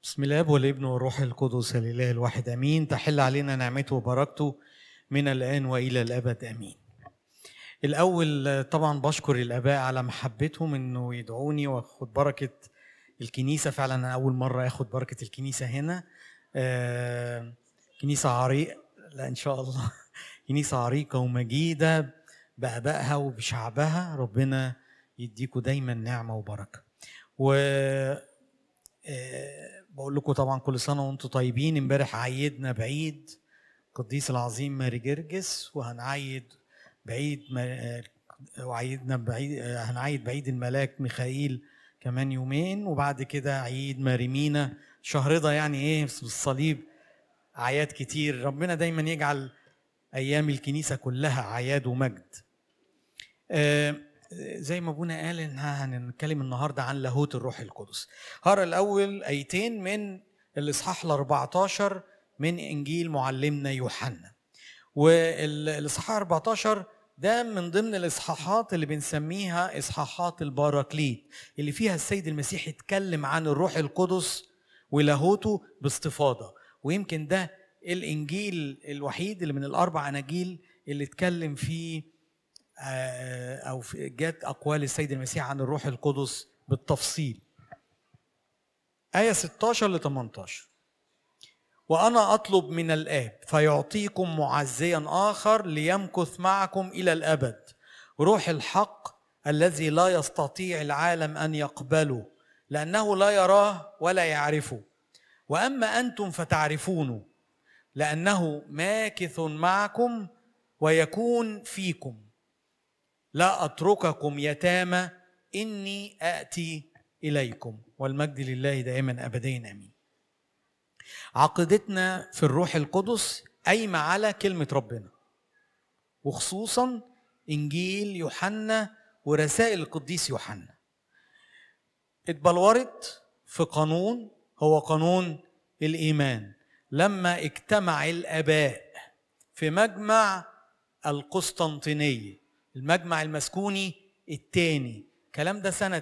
بسم الله والابن والروح القدس الاله الواحد امين تحل علينا نعمته وبركته من الان والى الابد امين الاول طبعا بشكر الاباء على محبتهم انه يدعوني واخد بركه الكنيسه فعلا انا اول مره اخد بركه الكنيسه هنا آه، كنيسه عريق لا ان شاء الله كنيسه عريقه ومجيده بابائها وبشعبها ربنا يديكوا دايما نعمه وبركه و آه، بقول لكم طبعا كل سنه وانتم طيبين امبارح عيدنا بعيد القديس العظيم ماري جرجس وهنعيد بعيد ما- آه، وعيدنا بعيد آه، هنعيد بعيد الملاك ميخائيل كمان يومين وبعد كده عيد ماري مينا شهر ده يعني ايه بالصليب اعياد كتير ربنا دايما يجعل ايام الكنيسه كلها اعياد ومجد آه، زي ما ابونا قال ان هنتكلم النهارده عن لاهوت الروح القدس هقرا الاول ايتين من الاصحاح ال 14 من انجيل معلمنا يوحنا والاصحاح 14 ده من ضمن الاصحاحات اللي بنسميها اصحاحات الباراكليت اللي فيها السيد المسيح اتكلم عن الروح القدس ولاهوته باستفاضه ويمكن ده الانجيل الوحيد اللي من الاربع اناجيل اللي اتكلم فيه آه، او في- جت اقوال السيد المسيح عن الروح القدس بالتفصيل آية 16 ل 18 وأنا أطلب من الآب فيعطيكم معزيا آخر ليمكث معكم إلى الأبد روح الحق الذي لا يستطيع العالم أن يقبله لأنه لا يراه ولا يعرفه وأما أنتم فتعرفونه لأنه ماكث معكم ويكون فيكم لا أترككم يتامى إني آتي إليكم والمجد لله دائما أبدين آمين عقيدتنا في الروح القدس قايمة على كلمة ربنا وخصوصا إنجيل يوحنا ورسائل القديس يوحنا اتبلورت في قانون هو قانون الإيمان لما اجتمع الآباء في مجمع القسطنطينية المجمع المسكوني الثاني الكلام ده سنة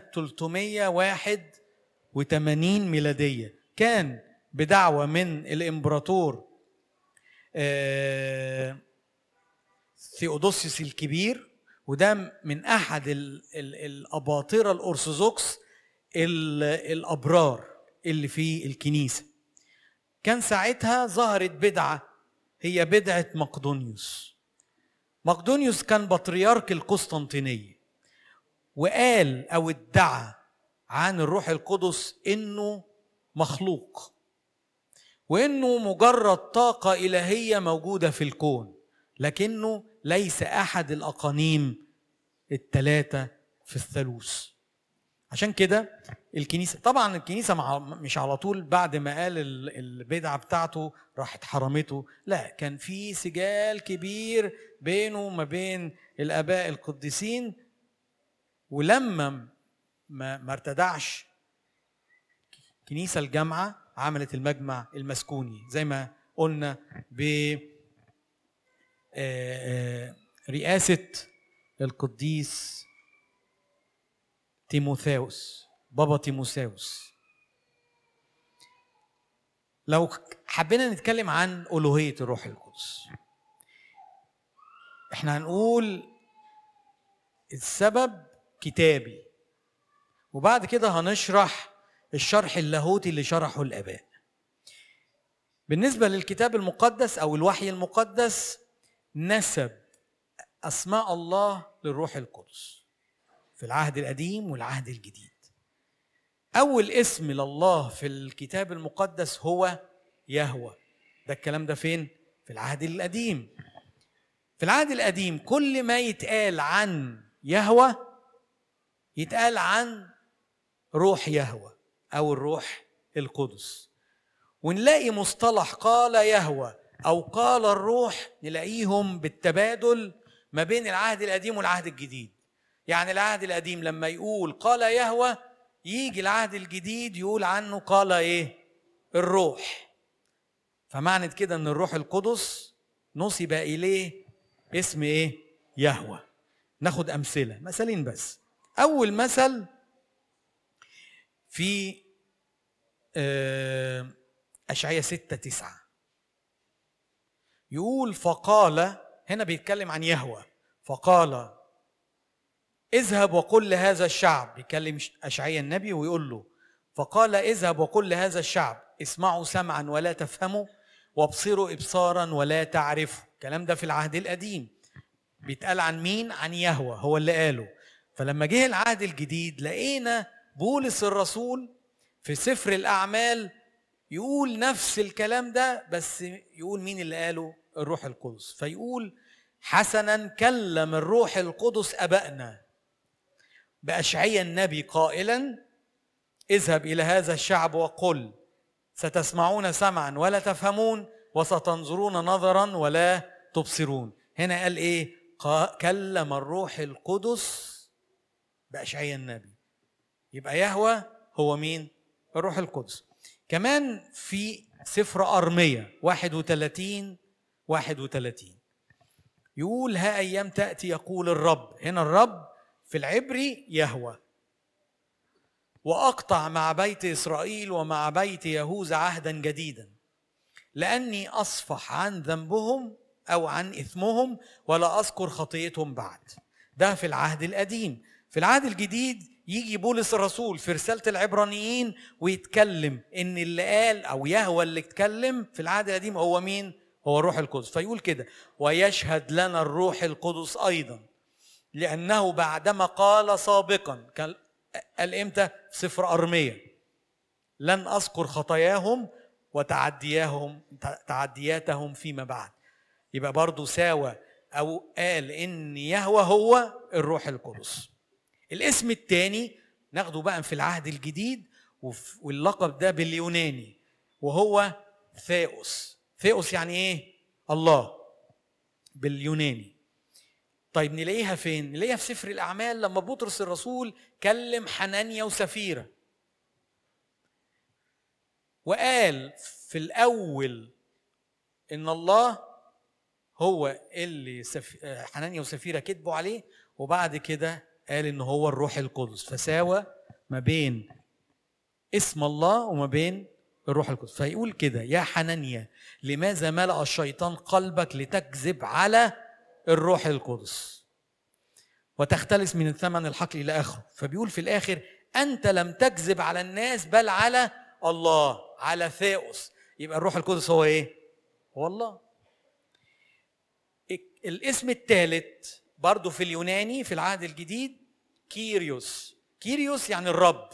381 ميلادية كان بدعوة من الإمبراطور آه، ثيودوسيوس الكبير وده من أحد ال- ال- الأباطرة الأرثوذكس ال- الأبرار اللي في الكنيسة كان ساعتها ظهرت بدعة هي بدعة مقدونيوس مقدونيوس كان بطريرك القسطنطينية وقال أو ادعى عن الروح القدس إنه مخلوق وإنه مجرد طاقة إلهية موجودة في الكون لكنه ليس أحد الأقانيم الثلاثة في الثالوث عشان كده الكنيسه طبعا الكنيسه مع مش على طول بعد ما قال ال- البدعه بتاعته راحت حرمته لا كان في سجال كبير بينه وما بين الاباء القديسين ولما ما ما ارتدعش كنيسه الجامعه عملت المجمع المسكوني زي ما قلنا ب آه، آه، رئاسه القديس تيموثاوس بابا تيموثاوس لو حبينا نتكلم عن ألوهية الروح القدس احنا هنقول السبب كتابي وبعد كده هنشرح الشرح اللاهوتي اللي شرحه الآباء بالنسبة للكتاب المقدس أو الوحي المقدس نسب أسماء الله للروح القدس في العهد القديم والعهد الجديد أول اسم لله في الكتاب المقدس هو يهوى ده الكلام ده فين؟ في العهد القديم في العهد القديم كل ما يتقال عن يهوى يتقال عن روح يهوى أو الروح القدس ونلاقي مصطلح قال يهوى أو قال الروح نلاقيهم بالتبادل ما بين العهد القديم والعهد الجديد يعني العهد القديم لما يقول قال يهوى يجي العهد الجديد يقول عنه قال ايه الروح فمعنى كده ان الروح القدس نسب اليه اسم ايه يهوى ناخد امثله مثالين بس اول مثل في آه، أشعية ستة تسعة يقول فقال هنا بيتكلم عن يهوى فقال اذهب وقل لهذا الشعب بيكلم أشعية النبي ويقول له فقال اذهب وقل لهذا الشعب اسمعوا سمعا ولا تفهموا وابصروا ابصارا ولا تعرفوا الكلام ده في العهد القديم بيتقال عن مين عن يهوى هو اللي قاله فلما جه العهد الجديد لقينا بولس الرسول في سفر الاعمال يقول نفس الكلام ده بس يقول مين اللي قاله الروح القدس فيقول حسنا كلم الروح القدس ابائنا باشعيا النبي قائلا اذهب الى هذا الشعب وقل ستسمعون سمعا ولا تفهمون وستنظرون نظرا ولا تبصرون هنا قال ايه كلم الروح القدس بأشعياء النبي يبقى يهوى هو مين الروح القدس كمان في سفر أرمية 31 31 يقول ها أيام تأتي يقول الرب هنا الرب في العبري يهوى واقطع مع بيت اسرائيل ومع بيت يهوذا عهدا جديدا لاني اصفح عن ذنبهم او عن اثمهم ولا اذكر خطيتهم بعد ده في العهد القديم في العهد الجديد يجي بولس الرسول في رساله العبرانيين ويتكلم ان اللي قال او يهوى اللي اتكلم في العهد القديم هو مين هو الروح القدس فيقول كده ويشهد لنا الروح القدس ايضا لانه بعدما قال سابقا قال امتى في سفر ارميه لن اذكر خطاياهم وتعدياهم تعدياتهم فيما بعد يبقى برضه ساوى او قال ان يهوى هو الروح القدس الاسم الثاني ناخده بقى في العهد الجديد واللقب ده باليوناني وهو ثاؤس ثاؤس يعني ايه الله باليوناني طيب نلاقيها فين نلاقيها في سفر الاعمال لما بطرس الرسول كلم حنانيا وسفيره وقال في الاول ان الله هو اللي سف... حنانيا وسفيره كذبوا عليه وبعد كده قال ان هو الروح القدس فساوى ما بين اسم الله وما بين الروح القدس فيقول كده يا حنانيا لماذا ملأ الشيطان قلبك لتكذب على الروح القدس وتختلس من الثمن الحقل الى اخره فبيقول في الاخر انت لم تكذب على الناس بل على الله على ثاؤس يبقى الروح القدس هو ايه هو الله الاسم الثالث برضه في اليوناني في العهد الجديد كيريوس كيريوس يعني الرب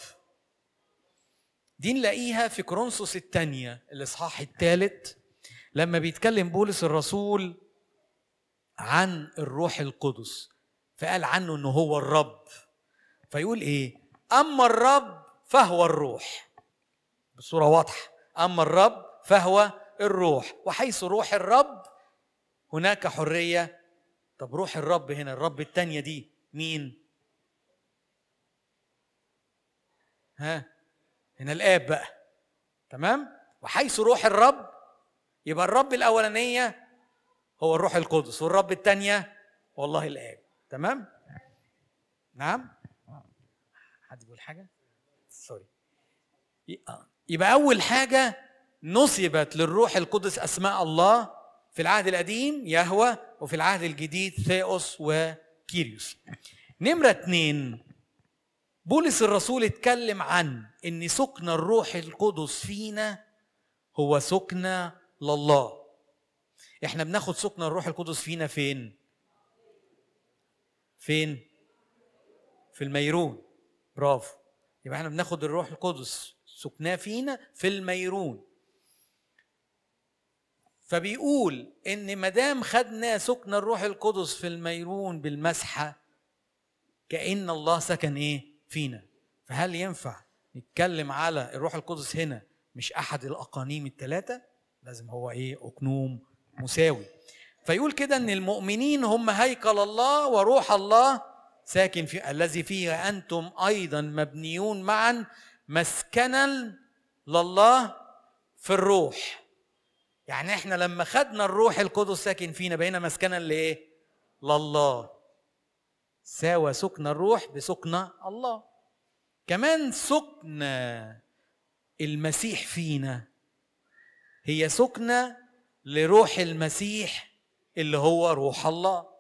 دي نلاقيها في كرونسوس الثانية الإصحاح الثالث لما بيتكلم بولس الرسول عن الروح القدس فقال عنه انه هو الرب فيقول ايه اما الرب فهو الروح بصوره واضحه اما الرب فهو الروح وحيث روح الرب هناك حريه طب روح الرب هنا الرب الثانيه دي مين ها هنا الاب بقى تمام وحيث روح الرب يبقى الرب الاولانيه هو الروح القدس والرب الثانيه والله الاب تمام نعم حد بيقول حاجه سوري آه. يبقى اول حاجه نصبت للروح القدس اسماء الله في العهد القديم يهوى وفي العهد الجديد ثيوس وكيريوس نمرة اتنين بولس الرسول اتكلم عن ان سكن الروح القدس فينا هو سكن لله احنا بناخد سكن الروح القدس فينا فين فين في الميرون برافو يبقى احنا بناخد الروح القدس سكناه فينا في الميرون فبيقول ان ما دام خدنا سكن الروح القدس في الميرون بالمسحه كان الله سكن ايه فينا فهل ينفع نتكلم على الروح القدس هنا مش احد الاقانيم الثلاثه لازم هو ايه اقنوم مساوي فيقول كده ان المؤمنين هم هيكل الله وروح الله ساكن في الذي فيه انتم ايضا مبنيون معا مسكنا لله في الروح يعني احنا لما خدنا الروح القدس ساكن فينا بقينا مسكنا لايه لله ساوى سكن الروح بسكن الله كمان سكن المسيح فينا هي سكنة لروح المسيح اللي هو روح الله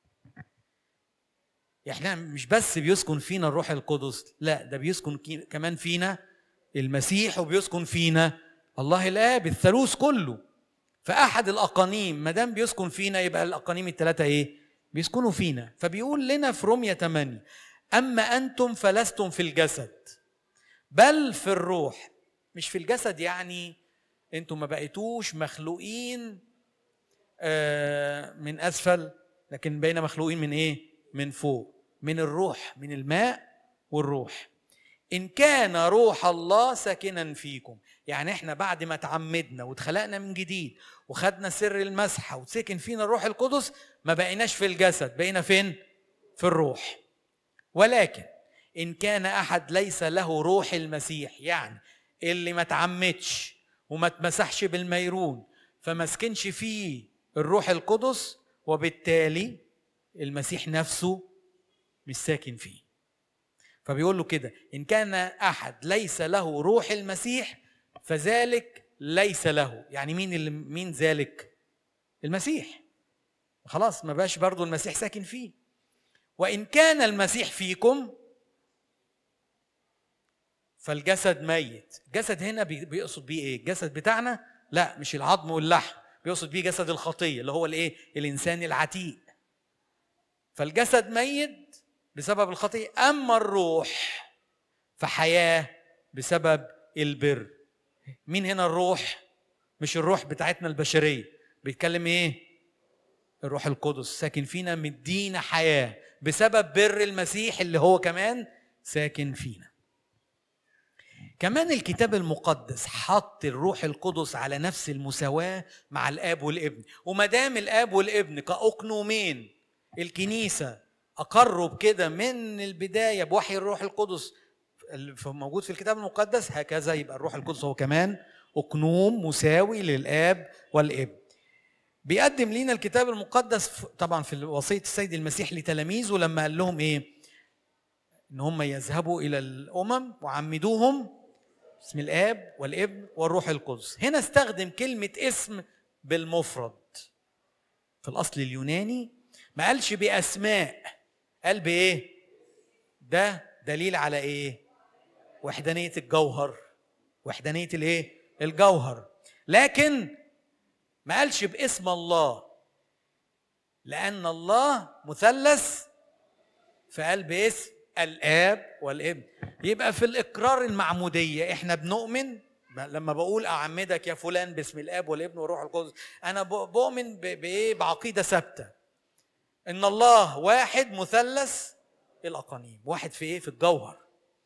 احنا مش بس بيسكن فينا الروح القدس لا ده بيسكن كمان فينا المسيح وبيسكن فينا الله الاب الثالوث كله فاحد الاقانيم ما دام بيسكن فينا يبقى الاقانيم الثلاثه ايه بيسكنوا فينا فبيقول لنا في رومية 8 اما انتم فلستم في الجسد بل في الروح مش في الجسد يعني انتم ما بقيتوش مخلوقين آه، من اسفل لكن بقينا مخلوقين من ايه من فوق من الروح من الماء والروح ان كان روح الله ساكنا فيكم يعني احنا بعد ما تعمدنا واتخلقنا من جديد وخدنا سر المسحه وسكن فينا الروح القدس ما بقيناش في الجسد بقينا فين في الروح ولكن ان كان احد ليس له روح المسيح يعني اللي ما تعمدش وما تمسحش بالميرون فما سكنش فيه الروح القدس وبالتالي المسيح نفسه مش ساكن فيه فبيقول له كده ان كان احد ليس له روح المسيح فذلك ليس له يعني مين اللي مين ذلك المسيح خلاص ما بقاش برضو المسيح ساكن فيه وان كان المسيح فيكم فالجسد ميت الجسد هنا بيقصد بيه ايه الجسد بتاعنا لا مش العظم واللحم بيقصد بيه جسد الخطيه اللي هو الايه الانسان العتيق فالجسد ميت بسبب الخطيه اما الروح فحياه بسبب البر مين هنا الروح مش الروح بتاعتنا البشريه بيتكلم ايه الروح القدس ساكن فينا مدينا حياه بسبب بر المسيح اللي هو كمان ساكن فينا كمان الكتاب المقدس حط الروح القدس على نفس المساواة مع الآب والابن وما دام الآب والابن كأقنومين الكنيسة أقروا بكده من البداية بوحي الروح القدس موجود في الكتاب المقدس هكذا يبقى الروح القدس هو كمان أقنوم مساوي للآب والابن بيقدم لنا الكتاب المقدس طبعا في وصية السيد المسيح لتلاميذه لما قال لهم ايه ان هم يذهبوا الى الامم وعمدوهم اسم الاب والابن والروح القدس هنا استخدم كلمه اسم بالمفرد في الاصل اليوناني ما قالش باسماء قال بايه ده دليل على ايه وحدانيه الجوهر وحدانيه الايه الجوهر لكن ما قالش باسم الله لان الله مثلث فقال باسم الاب والابن يبقى في الاقرار المعموديه احنا بنؤمن لما بقول اعمدك يا فلان باسم الاب والابن والروح القدس انا بؤمن بايه بعقيده ثابته ان الله واحد مثلث الاقانيم واحد في ايه في الجوهر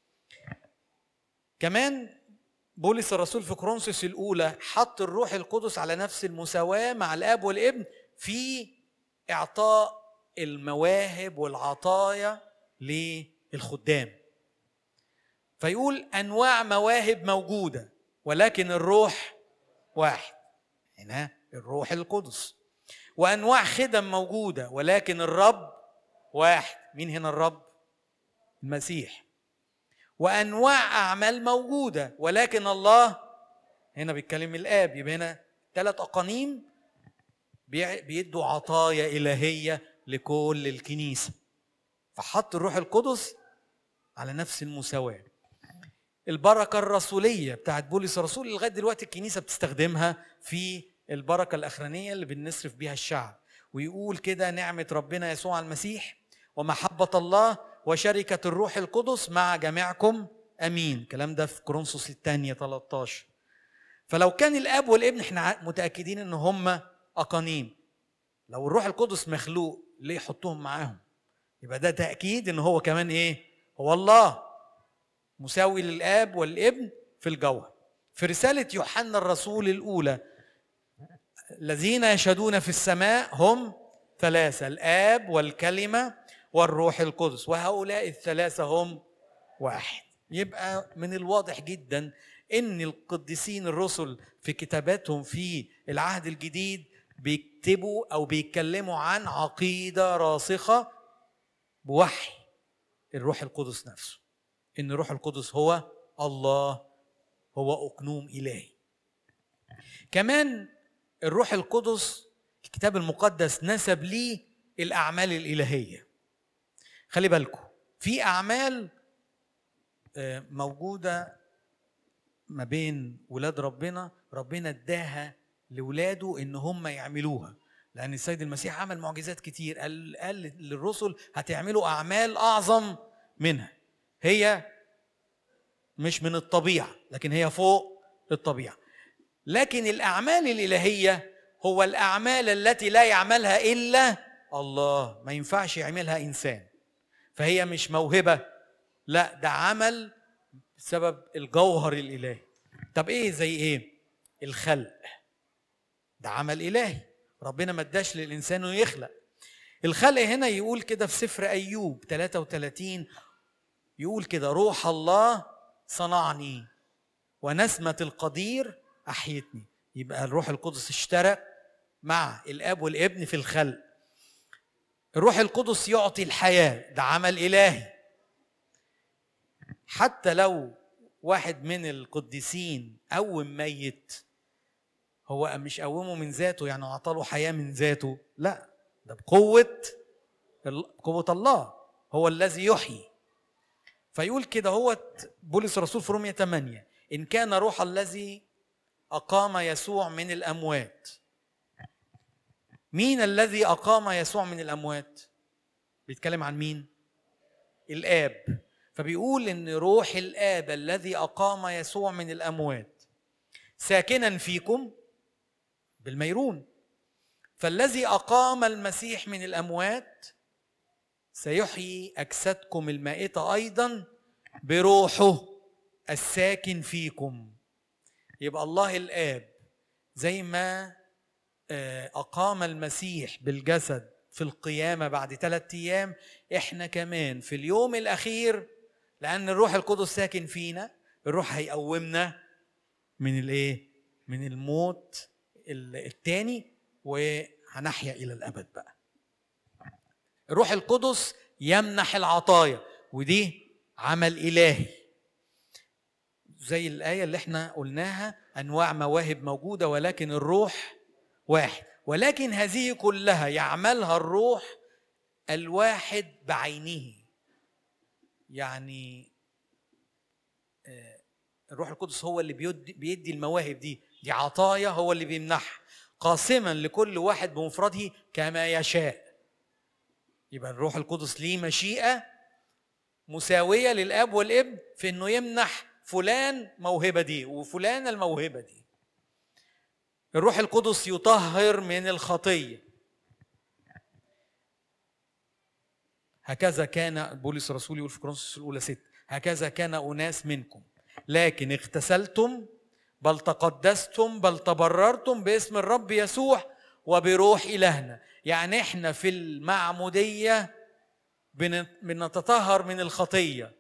كمان بولس الرسول في كرونسوس الاولى حط الروح القدس على نفس المساواه مع الاب والابن في اعطاء المواهب والعطايا الخدام فيقول انواع مواهب موجوده ولكن الروح واحد هنا الروح القدس وانواع خدم موجوده ولكن الرب واحد مين هنا الرب المسيح وانواع اعمال موجوده ولكن الله هنا بيتكلم الاب يبقى هنا ثلاث اقانيم بيدوا عطايا الهيه لكل الكنيسه فحط الروح القدس على نفس المساواة البركة الرسولية بتاعت بولس الرسول لغاية دلوقتي الكنيسة بتستخدمها في البركة الأخرانية اللي بنصرف بيها الشعب ويقول كده نعمة ربنا يسوع المسيح ومحبة الله وشركة الروح القدس مع جميعكم أمين الكلام ده في كورنثوس الثانية 13 فلو كان الاب والابن احنا متاكدين ان هم اقانيم لو الروح القدس مخلوق ليه يحطهم معاهم يبقى ده تاكيد ان هو كمان ايه هو الله مساوي للاب والابن في الجوهر في رساله يوحنا الرسول الاولى الذين يشهدون في السماء هم ثلاثه الاب والكلمه والروح القدس وهؤلاء الثلاثه هم واحد يبقى من الواضح جدا ان القديسين الرسل في كتاباتهم في العهد الجديد بيكتبوا او بيتكلموا عن عقيده راسخه بوحي الروح القدس نفسه ان الروح القدس هو الله هو أقنوم إلهي كمان الروح القدس الكتاب المقدس نسب ليه الأعمال الإلهية خلي بالكم في أعمال آه، موجودة ما بين ولاد ربنا ربنا اداها لولاده ان هم يعملوها لان السيد المسيح عمل معجزات كتير قال قال للرسل هتعملوا اعمال اعظم منها هي مش من الطبيعه لكن هي فوق الطبيعه لكن الاعمال الالهيه هو الاعمال التي لا يعملها الا الله ما ينفعش يعملها انسان فهي مش موهبه لا ده عمل بسبب الجوهر الالهي طب ايه زي ايه الخلق ده عمل الهي ربنا ما اداش للانسان انه يخلق الخلق هنا يقول كده في سفر ايوب 33 يقول كده روح الله صنعني ونسمة القدير أحيتني يبقى الروح القدس اشترك مع الاب والابن في الخلق الروح القدس يعطي الحياه ده عمل الهي حتى لو واحد من القديسين قوم ميت هو مش قومه من ذاته يعني اعطى حياه من ذاته لا ده بقوه قوه الله هو الذي يحيي فيقول كده هو بولس الرسول في رومية 8 إن كان روح الذي أقام يسوع من الأموات مين الذي أقام يسوع من الأموات بيتكلم عن مين الآب فبيقول إن روح الآب الذي أقام يسوع من الأموات ساكنا فيكم بالميرون فالذي أقام المسيح من الأموات سيحيي أجسادكم المائتة أيضا بروحه الساكن فيكم يبقى الله الآب زي ما آه، أقام المسيح بالجسد في القيامة بعد ثلاثة أيام إحنا كمان في اليوم الأخير لأن الروح القدس ساكن فينا الروح هيقومنا من الإيه؟ من الموت الثاني وهنحيا إلى الأبد بقى الروح القدس يمنح العطايا ودي عمل إلهي زي الآية اللي احنا قلناها أنواع مواهب موجودة ولكن الروح واحد ولكن هذه كلها يعملها الروح الواحد بعينه يعني آه، الروح القدس هو اللي بيدي, بيدي المواهب دي دي عطايا هو اللي بيمنحها قاسما لكل واحد بمفرده كما يشاء يبقى الروح القدس ليه مشيئه مساويه للاب والابن في انه يمنح فلان موهبه دي وفلان الموهبه دي الروح القدس يطهر من الخطيه هكذا كان بولس الرسول يقول في كورنثوس الاولى 6 هكذا كان اناس منكم لكن اغتسلتم بل تقدستم بل تبررتم باسم الرب يسوع وبروح الهنا يعني احنا في المعموديه بنتطهر من الخطيه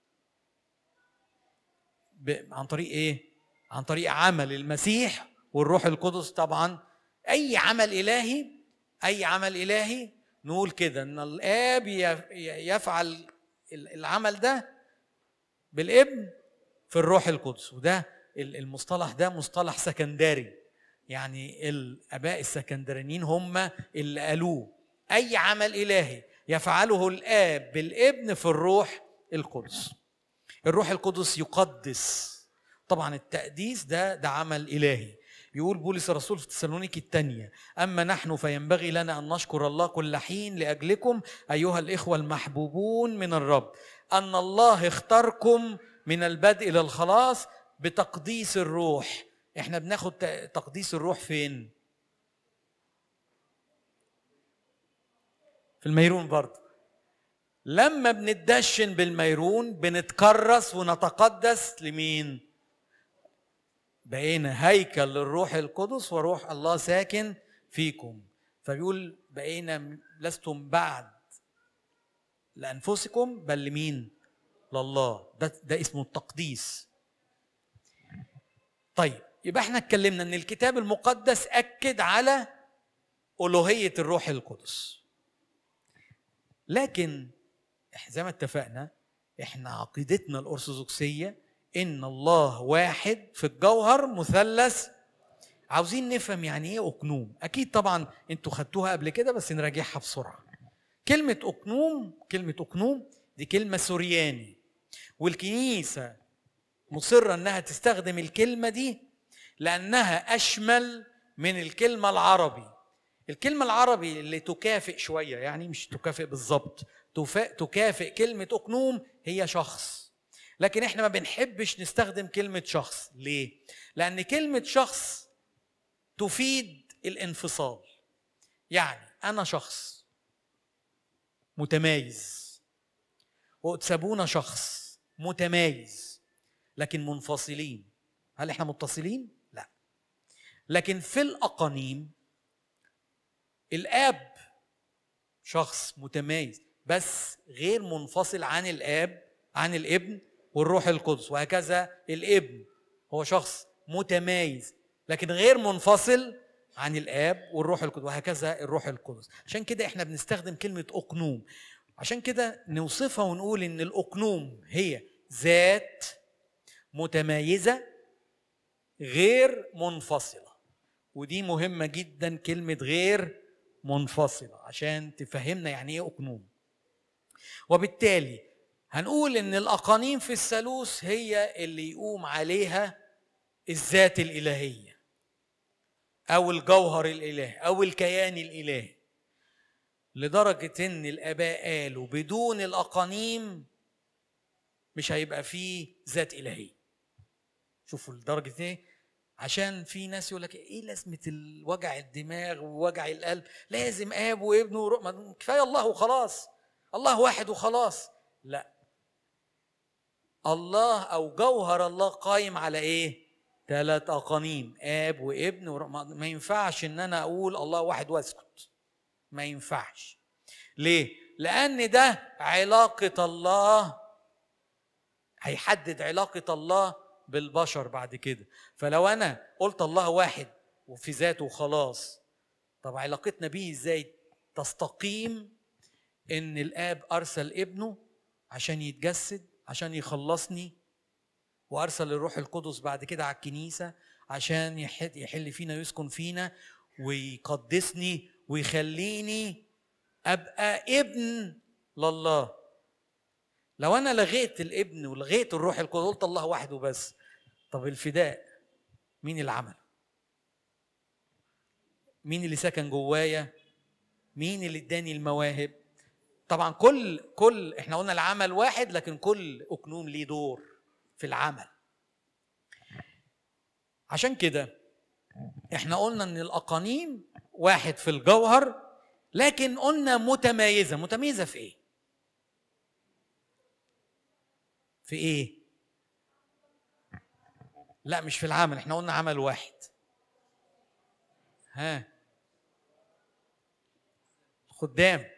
عن طريق ايه عن طريق عمل المسيح والروح القدس طبعا اي عمل الهي اي عمل الهي نقول كده ان الاب يفعل العمل ده بالابن في الروح القدس وده المصطلح ده مصطلح سكندري يعني الاباء السكندرانيين هم اللي قالوه اي عمل الهي يفعله الاب بالابن في الروح القدس الروح القدس يقدس طبعا التقديس ده ده عمل الهي يقول بولس الرسول في تسالونيكي الثانية أما نحن فينبغي لنا أن نشكر الله كل حين لأجلكم أيها الإخوة المحبوبون من الرب أن الله اختاركم من البدء إلى الخلاص بتقديس الروح احنا بناخد تقديس الروح فين في الميرون برضه لما بنتدشن بالميرون بنتكرس ونتقدس لمين بقينا هيكل للروح القدس وروح الله ساكن فيكم فبيقول بقينا لستم بعد لانفسكم بل لمين لله ده ده اسمه التقديس طيب يبقى احنا اتكلمنا ان الكتاب المقدس اكد على الوهيه الروح القدس لكن زي ما اتفقنا احنا عقيدتنا الارثوذكسيه ان الله واحد في الجوهر مثلث عاوزين نفهم يعني ايه اقنوم اكيد طبعا انتوا خدتوها قبل كده بس نراجعها بسرعه كلمه اقنوم كلمه اقنوم دي كلمه سورياني والكنيسه مصره انها تستخدم الكلمه دي لانها اشمل من الكلمه العربي الكلمه العربي اللي تكافئ شويه يعني مش تكافئ بالظبط تكافئ كلمه اقنوم هي شخص لكن احنا ما بنحبش نستخدم كلمه شخص ليه لان كلمه شخص تفيد الانفصال يعني انا شخص متميز وتسابونا شخص متميز لكن منفصلين هل احنا متصلين لا لكن في الاقانيم الاب شخص متميز بس غير منفصل عن الاب عن الابن والروح القدس وهكذا الابن هو شخص متميز لكن غير منفصل عن الاب والروح القدس وهكذا الروح القدس عشان كده احنا بنستخدم كلمه اقنوم عشان كده نوصفها ونقول ان الاقنوم هي ذات متميزه غير منفصله ودي مهمه جدا كلمه غير منفصله عشان تفهمنا يعني ايه اقنوم وبالتالي هنقول ان الاقانيم في الثالوث هي اللي يقوم عليها الذات الالهيه او الجوهر الالهي او الكيان الالهي لدرجه ان الاباء قالوا بدون الاقانيم مش هيبقى فيه ذات الهيه شوفوا لدرجه ايه عشان في ناس يقول لك ايه لازمه الوجع الدماغ ووجع القلب لازم اب وابن وروح كفايه الله وخلاص الله واحد وخلاص لا الله او جوهر الله قايم على ايه ثلاث اقانيم اب وابن وروح ما ينفعش ان انا اقول الله واحد واسكت ما ينفعش ليه لان ده علاقه الله هيحدد علاقه الله بالبشر بعد كده فلو انا قلت الله واحد وفي ذاته وخلاص طب علاقتنا بيه ازاي تستقيم ان الاب ارسل ابنه عشان يتجسد عشان يخلصني وارسل الروح القدس بعد كده على الكنيسه عشان يحل فينا ويسكن فينا ويقدسني ويخليني ابقى ابن لله لو انا لغيت الابن ولغيت الروح القدس قلت الله وحده بس طب الفداء مين اللي عمل مين اللي سكن جوايا مين اللي اداني المواهب طبعا كل كل احنا قلنا العمل واحد لكن كل اكنوم ليه دور في العمل عشان كده احنا قلنا ان الاقانيم واحد في الجوهر لكن قلنا متميزه متميزه في ايه في ايه لا مش في العمل احنا قلنا عمل واحد ها خدام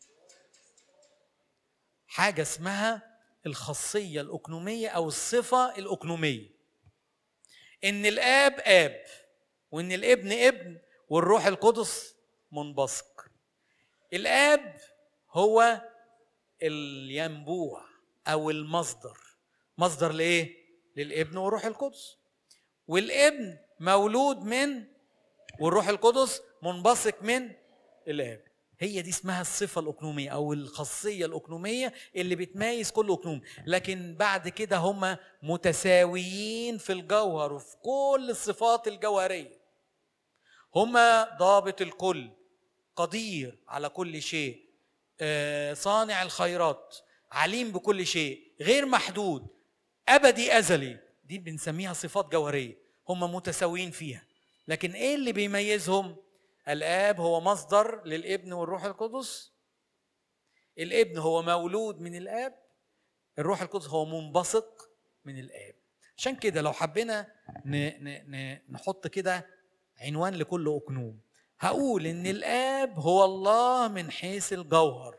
حاجة اسمها الخاصية الأكنومية أو الصفة الأكنومية إن الآب آب وإن الابن ابن والروح القدس منبثق الآب هو الينبوع أو المصدر مصدر لإيه؟ للابن والروح القدس والابن مولود من والروح القدس منبثق من الاب هي دي اسمها الصفه الاقنوميه او الخاصيه الاقنوميه اللي بتميز كل اقنوم لكن بعد كده هم متساويين في الجوهر وفي كل الصفات الجوهريه هما ضابط الكل قدير على كل شيء آه، صانع الخيرات عليم بكل شيء غير محدود ابدي ازلي دي بنسميها صفات جوهريه هم متساويين فيها لكن ايه اللي بيميزهم الاب هو مصدر للابن والروح القدس الابن هو مولود من الاب الروح القدس هو منبثق من الاب عشان كده لو حبينا نحط كده عنوان لكل اقنوم هقول ان الاب هو الله من حيث الجوهر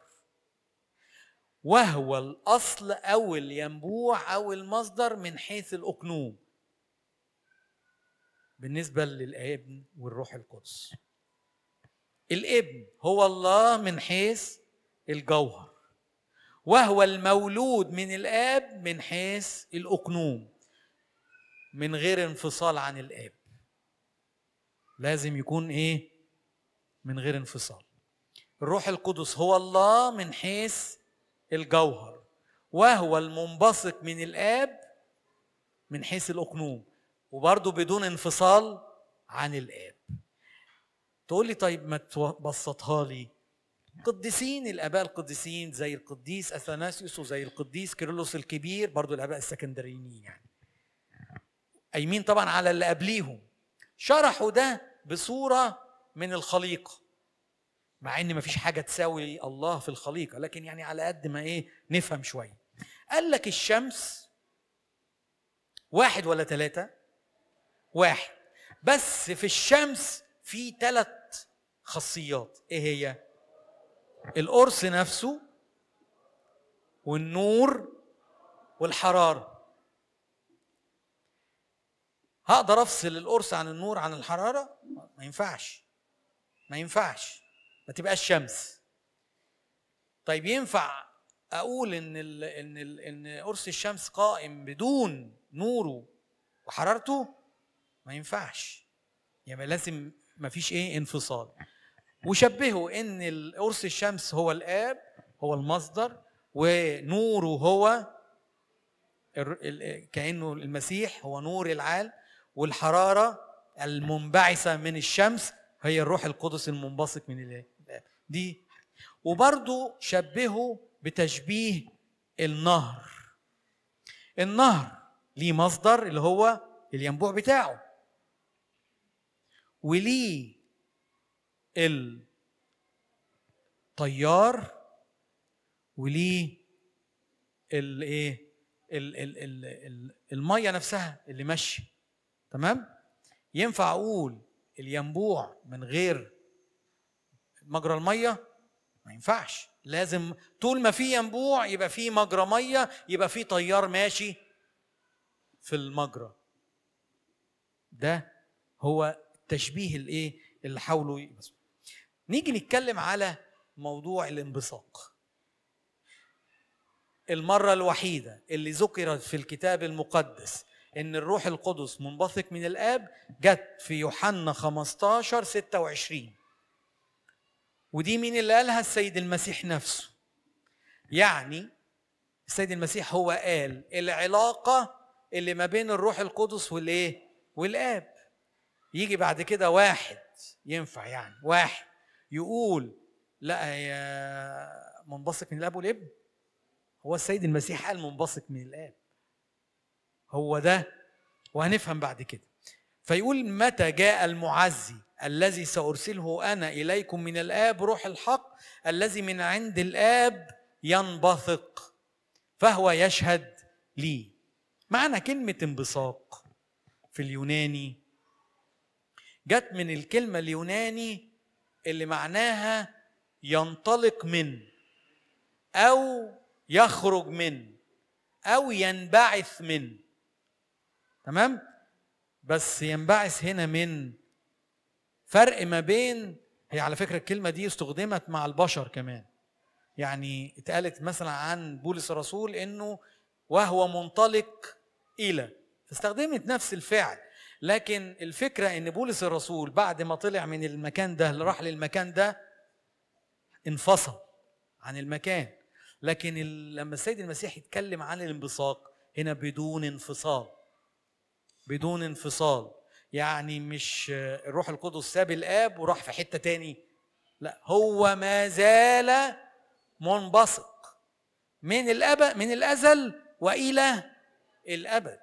وهو الاصل او الينبوع او المصدر من حيث الاقنوم بالنسبه للابن والروح القدس الابن هو الله من حيث الجوهر وهو المولود من الاب من حيث الاقنوم من غير انفصال عن الاب لازم يكون ايه من غير انفصال الروح القدس هو الله من حيث الجوهر وهو المنبثق من الاب من حيث الاقنوم وبرضه بدون انفصال عن الاب تقول لي طيب ما تبسطها لي قديسين الاباء القديسين زي القديس اثناسيوس وزي القديس كيرلس الكبير برضو الاباء السكندريين يعني قايمين طبعا على اللي قبليهم شرحوا ده بصوره من الخليقه مع ان مفيش حاجه تساوي الله في الخليقه لكن يعني على قد ما ايه نفهم شويه قال لك الشمس واحد ولا ثلاثه واحد بس في الشمس في ثلاث خاصيات ايه هي القرص نفسه والنور والحراره هقدر افصل القرص عن النور عن الحراره ما ينفعش ما ينفعش ما تبقاش شمس طيب ينفع اقول ان ال ان ال ان قرص الشمس قائم بدون نوره وحرارته ما ينفعش يعني لازم ما فيش ايه انفصال وشبهوا ان قرص الشمس هو الاب هو المصدر ونوره هو كانه المسيح هو نور العالم والحراره المنبعثه من الشمس هي الروح القدس المنبثق من الاب دي وبرضو شبهوا بتشبيه النهر النهر ليه مصدر اللي هو الينبوع بتاعه وليه الطيار وليه الايه الميه نفسها اللي ماشيه تمام ينفع اقول الينبوع من غير مجرى الميه ما ينفعش لازم طول ما في ينبوع يبقى في مجرى ميه يبقى في طيار ماشي في المجرى ده هو تشبيه الايه اللي حاولوا يبصوا. نيجي نتكلم على موضوع الانبثاق المرة الوحيدة اللي ذكرت في الكتاب المقدس ان الروح القدس منبثق من الاب جت في يوحنا 15 26 ودي مين اللي قالها السيد المسيح نفسه يعني السيد المسيح هو قال العلاقة اللي ما بين الروح القدس والايه والاب يجي بعد كده واحد ينفع يعني واحد يقول لا يا منبثق من الاب والابن هو السيد المسيح قال منبثق من الاب هو ده وهنفهم بعد كده فيقول متى جاء المعزي الذي سارسله انا اليكم من الاب روح الحق الذي من عند الاب ينبثق فهو يشهد لي معنى كلمه انبثاق في اليوناني جت من الكلمه اليوناني اللي معناها ينطلق من او يخرج من او ينبعث من تمام بس ينبعث هنا من فرق ما بين هي على فكره الكلمه دي استخدمت مع البشر كمان يعني اتقالت مثلا عن بولس الرسول انه وهو منطلق الى فاستخدمت نفس الفعل لكن الفكره ان بولس الرسول بعد ما طلع من المكان ده اللي راح للمكان ده انفصل عن المكان لكن لما السيد المسيح يتكلم عن الانبثاق هنا بدون انفصال بدون انفصال يعني مش الروح القدس ساب الاب وراح في حته تاني لا هو ما زال منبثق من الابد من الازل والى الابد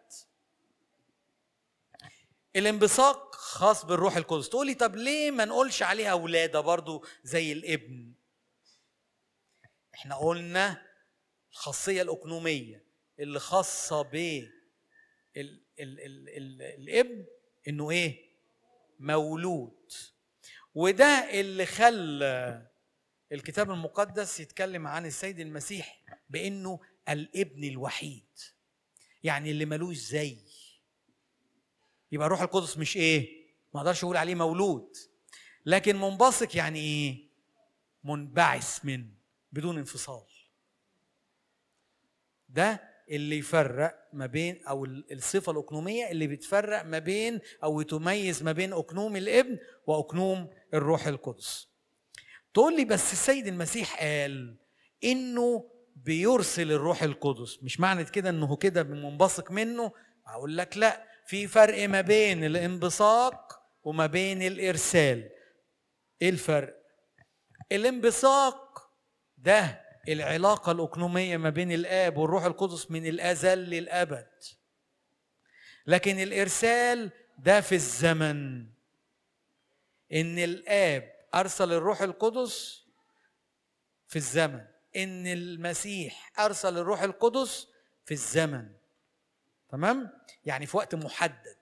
الانبثاق خاص بالروح القدس تقول لي طب ليه ما نقولش عليها ولاده برضو زي الابن احنا قلنا الخاصيه الاقنوميه اللي خاصه ب ال ال ال ال الابن انه ايه مولود وده اللي خلى الكتاب المقدس يتكلم عن السيد المسيح بانه الابن الوحيد يعني اللي ملوش زي يبقى الروح القدس مش ايه ما اقدرش اقول عليه مولود لكن منبثق يعني ايه منبعث من بدون انفصال ده اللي يفرق ما بين او الصفه الاقنوميه اللي بتفرق ما بين او تميز ما بين اقنوم الابن واقنوم الروح القدس تقول لي بس السيد المسيح قال انه بيرسل الروح القدس مش معنى كده انه كده منبثق منه اقول لك لا في فرق ما بين الانبثاق وما بين الارسال ايه الفرق الانبثاق ده العلاقة الأقنومية ما بين الآب والروح القدس من الأزل للأبد لكن الإرسال ده في الزمن إن الآب أرسل الروح القدس في الزمن إن المسيح أرسل الروح القدس في الزمن تمام يعني في وقت محدد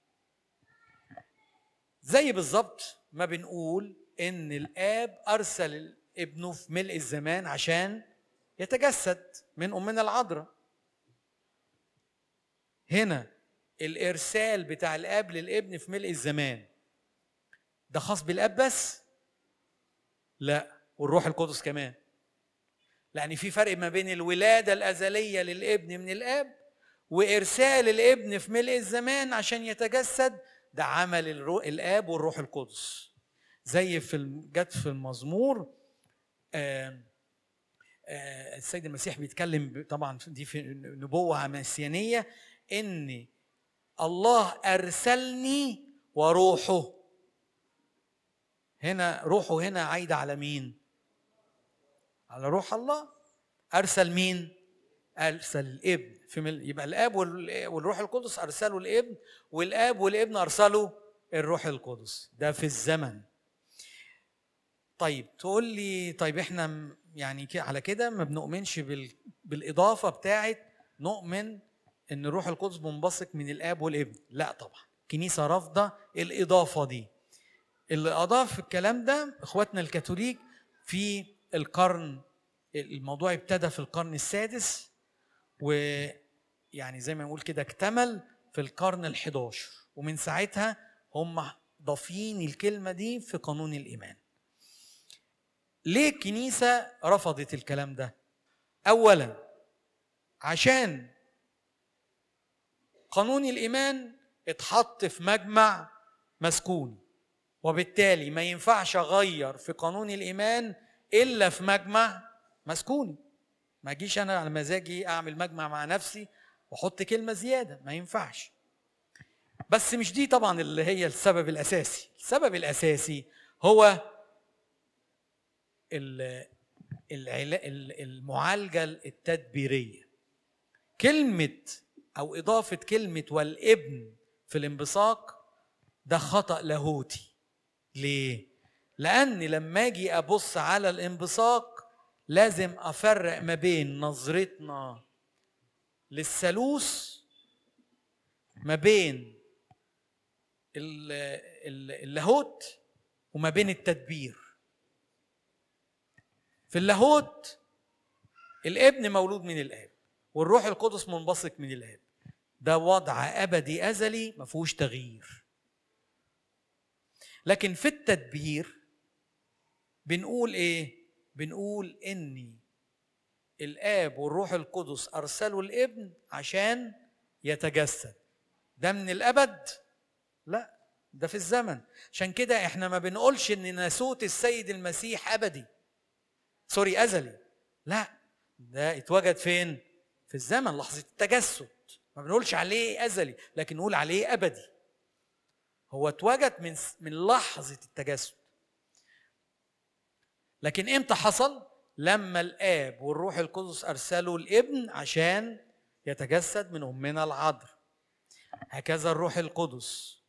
زي بالظبط ما بنقول ان الاب ارسل ابنه في ملء الزمان عشان يتجسد من امنا العذراء هنا الارسال بتاع الاب للابن في ملء الزمان ده خاص بالاب بس لا والروح القدس كمان لان في فرق ما بين الولاده الازليه للابن من الاب وارسال الابن في ملء الزمان عشان يتجسد ده عمل الاب والروح القدس زي في جت في المزمور آه آه السيد المسيح بيتكلم طبعا دي في نبوه مسيانيه ان الله ارسلني وروحه هنا روحه هنا عايده على مين على روح الله ارسل مين ارسل الابن في مل... يبقى الاب والروح القدس ارسلوا الابن والاب والابن ارسلوا الروح القدس ده في الزمن طيب تقول لي طيب احنا يعني على كده ما بنؤمنش بال... بالاضافه بتاعت نؤمن ان الروح القدس منبثق من الاب والابن لا طبعا الكنيسه رافضه الاضافه دي اللي اضاف الكلام ده اخواتنا الكاثوليك في القرن الموضوع ابتدى في القرن السادس ويعني زي ما نقول كده اكتمل في القرن ال11 ومن ساعتها هم ضافين الكلمه دي في قانون الايمان ليه الكنيسة رفضت الكلام ده؟ أولا عشان قانون الإيمان اتحط في مجمع مسكون وبالتالي ما ينفعش أغير في قانون الإيمان إلا في مجمع مسكوني ما أجيش أنا على مزاجي أعمل مجمع مع نفسي وأحط كلمة زيادة ما ينفعش بس مش دي طبعا اللي هي السبب الأساسي السبب الأساسي هو المعالجه التدبيريه كلمه او اضافه كلمه والابن في الانبثاق ده خطا لاهوتي ليه لان لما اجي ابص على الانبثاق لازم افرق ما بين نظرتنا للثالوث ما بين اللاهوت وما بين التدبير في اللاهوت الابن مولود من الاب والروح القدس منبثق من الاب ده وضع ابدي ازلي ما فيهوش تغيير لكن في التدبير بنقول ايه بنقول اني الاب والروح القدس ارسلوا الابن عشان يتجسد ده من الابد لا ده في الزمن عشان كده احنا ما بنقولش ان ناسوت السيد المسيح ابدي سوري ازلي لا ده اتوجد فين في الزمن لحظه التجسد ما بنقولش عليه ازلي لكن نقول عليه ابدي هو اتوجد من من لحظه التجسد لكن امتى حصل لما الاب والروح القدس ارسلوا الابن عشان يتجسد من امنا العذراء هكذا الروح القدس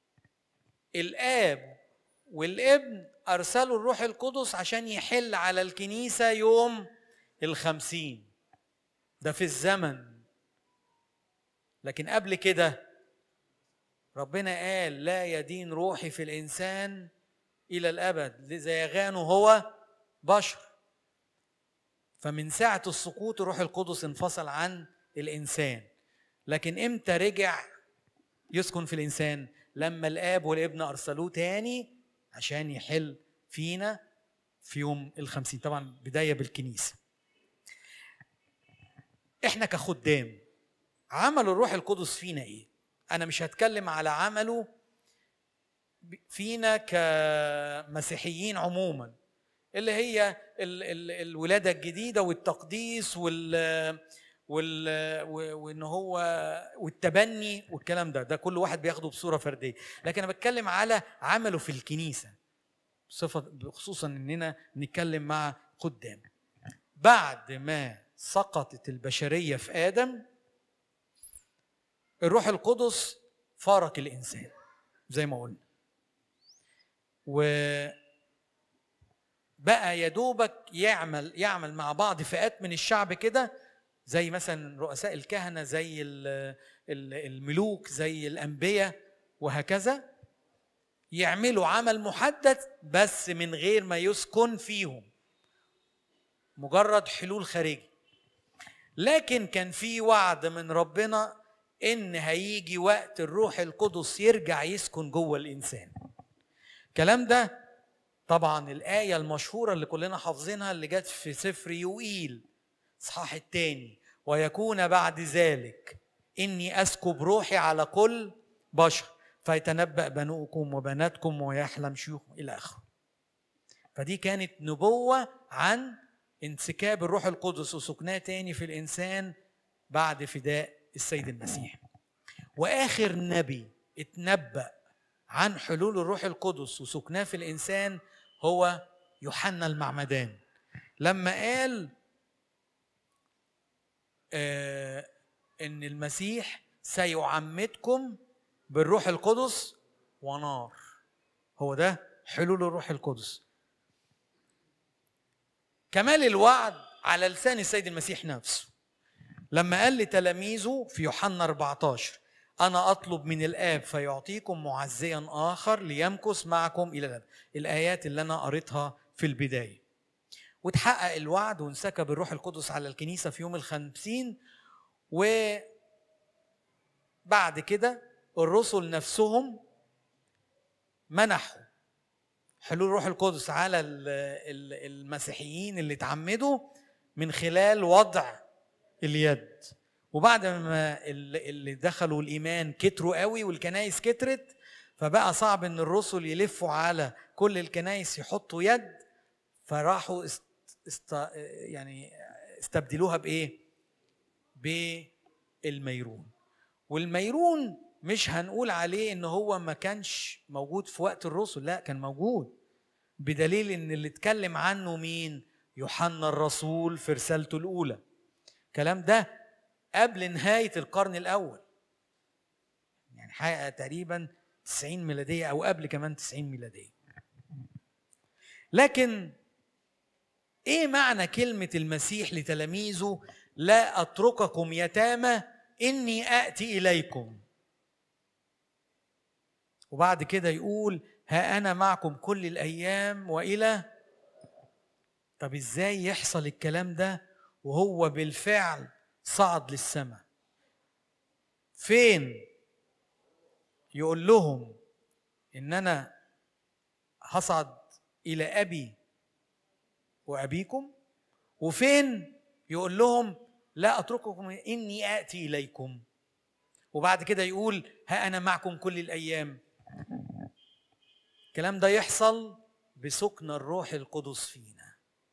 الاب والابن أرسلوا الروح القدس عشان يحل على الكنيسة يوم الخمسين ده في الزمن لكن قبل كده ربنا قال لا يدين روحي في الإنسان إلى الأبد لزيغانه هو بشر فمن ساعة السقوط الروح القدس انفصل عن الإنسان لكن إمتى رجع يسكن في الإنسان لما الآب والابن أرسلوه تاني عشان يحل فينا في يوم الخمسين طبعا بداية بالكنيسة احنا كخدام عمل الروح القدس فينا ايه انا مش هتكلم على عمله فينا كمسيحيين عموما اللي هي ال ال الولاده الجديده والتقديس وال وال وان هو والتبني والكلام ده ده كل واحد بياخده بصوره فرديه لكن انا بتكلم على عمله في الكنيسه بصفه خصوصا اننا نتكلم مع خدام بعد ما سقطت البشريه في ادم الروح القدس فارق الانسان زي ما قلنا و بقى يا دوبك يعمل يعمل مع بعض فئات من الشعب كده زي مثلا رؤساء الكهنه زي الملوك زي الانبياء وهكذا يعملوا عمل محدد بس من غير ما يسكن فيهم مجرد حلول خارجي لكن كان في وعد من ربنا ان هيجي وقت الروح القدس يرجع يسكن جوه الانسان الكلام ده طبعا الآية المشهورة اللي كلنا حافظينها اللي جت في سفر يوئيل اصحاح الثاني ويكون بعد ذلك إني أسكب روحي على كل بشر فيتنبأ بنوكم وبناتكم ويحلم شيوخكم إلى آخره فدي كانت نبوة عن انسكاب الروح القدس وسكناه تاني في الإنسان بعد فداء السيد المسيح وآخر نبي اتنبأ عن حلول الروح القدس وسكناه في الإنسان هو يوحنا المعمدان لما قال آه ان المسيح سيعمدكم بالروح القدس ونار هو ده حلول الروح القدس كمال الوعد على لسان السيد المسيح نفسه لما قال لتلاميذه في يوحنا 14 أنا أطلب من الآب فيعطيكم معزيا آخر ليمكث معكم إلى الأبد الآيات اللي أنا قريتها في البداية وتحقق الوعد وانسكب الروح القدس على الكنيسة في يوم الخمسين وبعد كده الرسل نفسهم منحوا حلول الروح القدس على المسيحيين اللي اتعمدوا من خلال وضع اليد وبعد ما اللي دخلوا الايمان كتروا قوي والكنايس كترت فبقى صعب ان الرسل يلفوا على كل الكنايس يحطوا يد فراحوا است است يعني استبدلوها بايه؟ بالميرون والميرون مش هنقول عليه ان هو ما كانش موجود في وقت الرسل لا كان موجود بدليل ان اللي اتكلم عنه مين يوحنا الرسول في رسالته الاولى الكلام ده قبل نهاية القرن الأول يعني حقيقة تقريبا 90 ميلادية أو قبل كمان 90 ميلادية لكن إيه معنى كلمة المسيح لتلاميذه لا أترككم يتامى إني آتي إليكم وبعد كده يقول ها أنا معكم كل الأيام وإلى طب إزاي يحصل الكلام ده وهو بالفعل صعد للسماء فين يقول لهم ان انا هصعد الى ابي وابيكم وفين يقول لهم لا اترككم اني اتي اليكم وبعد كده يقول ها انا معكم كل الايام الكلام ده يحصل بسكن الروح القدس فينا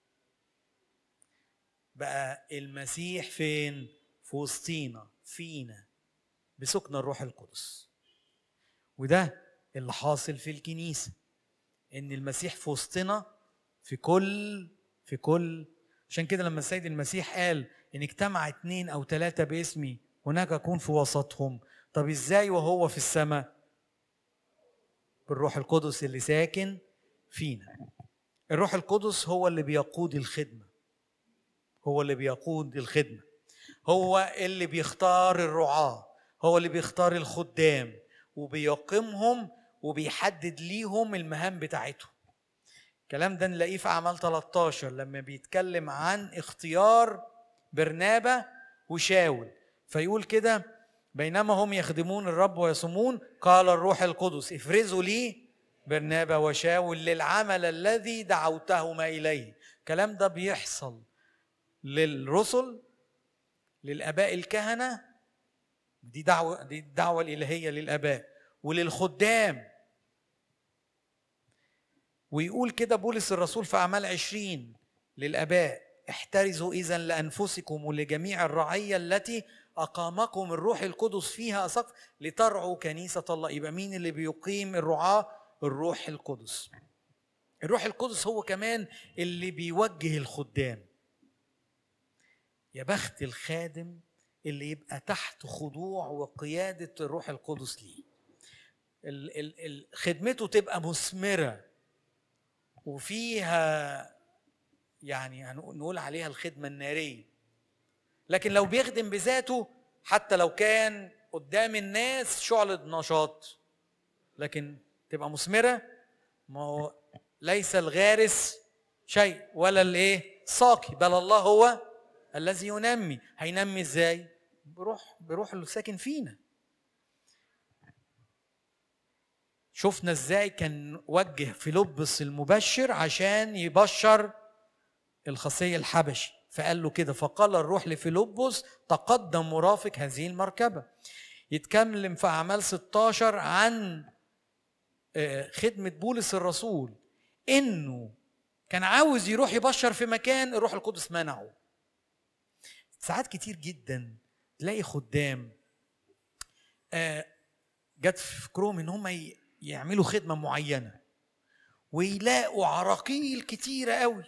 بقى المسيح فين في وسطينا فينا بسكن الروح القدس وده اللي حاصل في الكنيسه ان المسيح في وسطنا في كل في كل عشان كده لما السيد المسيح قال ان اجتمع اتنين او ثلاثه باسمي هناك اكون في وسطهم طب ازاي وهو في السماء بالروح القدس اللي ساكن فينا الروح القدس هو اللي بيقود الخدمه هو اللي بيقود الخدمه هو اللي بيختار الرعاه هو اللي بيختار الخدام وبيقيمهم وبيحدد ليهم المهام بتاعتهم الكلام ده نلاقيه في اعمال 13 لما بيتكلم عن اختيار برنابا وشاول فيقول كده بينما هم يخدمون الرب ويصومون قال الروح القدس افرزوا لي برنابا وشاول للعمل الذي دعوتهما اليه الكلام ده بيحصل للرسل للاباء الكهنه دي دعوه دي الدعوه الالهيه للاباء وللخدام ويقول كده بولس الرسول في اعمال عشرين للاباء احترزوا اذا لانفسكم ولجميع الرعيه التي اقامكم الروح القدس فيها اسقف لترعوا كنيسه الله يبقى مين اللي بيقيم الرعاه الروح القدس الروح القدس هو كمان اللي بيوجه الخدام يا بخت الخادم اللي يبقى تحت خضوع وقياده الروح القدس ليه خدمته تبقى مثمره وفيها يعني نقول عليها الخدمه الناريه لكن لو بيخدم بذاته حتى لو كان قدام الناس شعلة نشاط لكن تبقى مثمرة ما هو ليس الغارس شيء ولا الايه ساقي بل الله هو الذي ينمي هينمي ازاي بروح بروح اللي ساكن فينا شفنا ازاي كان وجه فيلبس المبشر عشان يبشر الخصي الحبشي فقال له كده فقال الروح لفيلبس تقدم مرافق هذه المركبة يتكلم في أعمال 16 عن آه، خدمة بولس الرسول إنه كان عاوز يروح يبشر في مكان الروح القدس منعه ساعات كتير جدا تلاقي خدام آه، جت في فكرهم ان هم يعملوا خدمه معينه ويلاقوا عراقيل كتيره قوي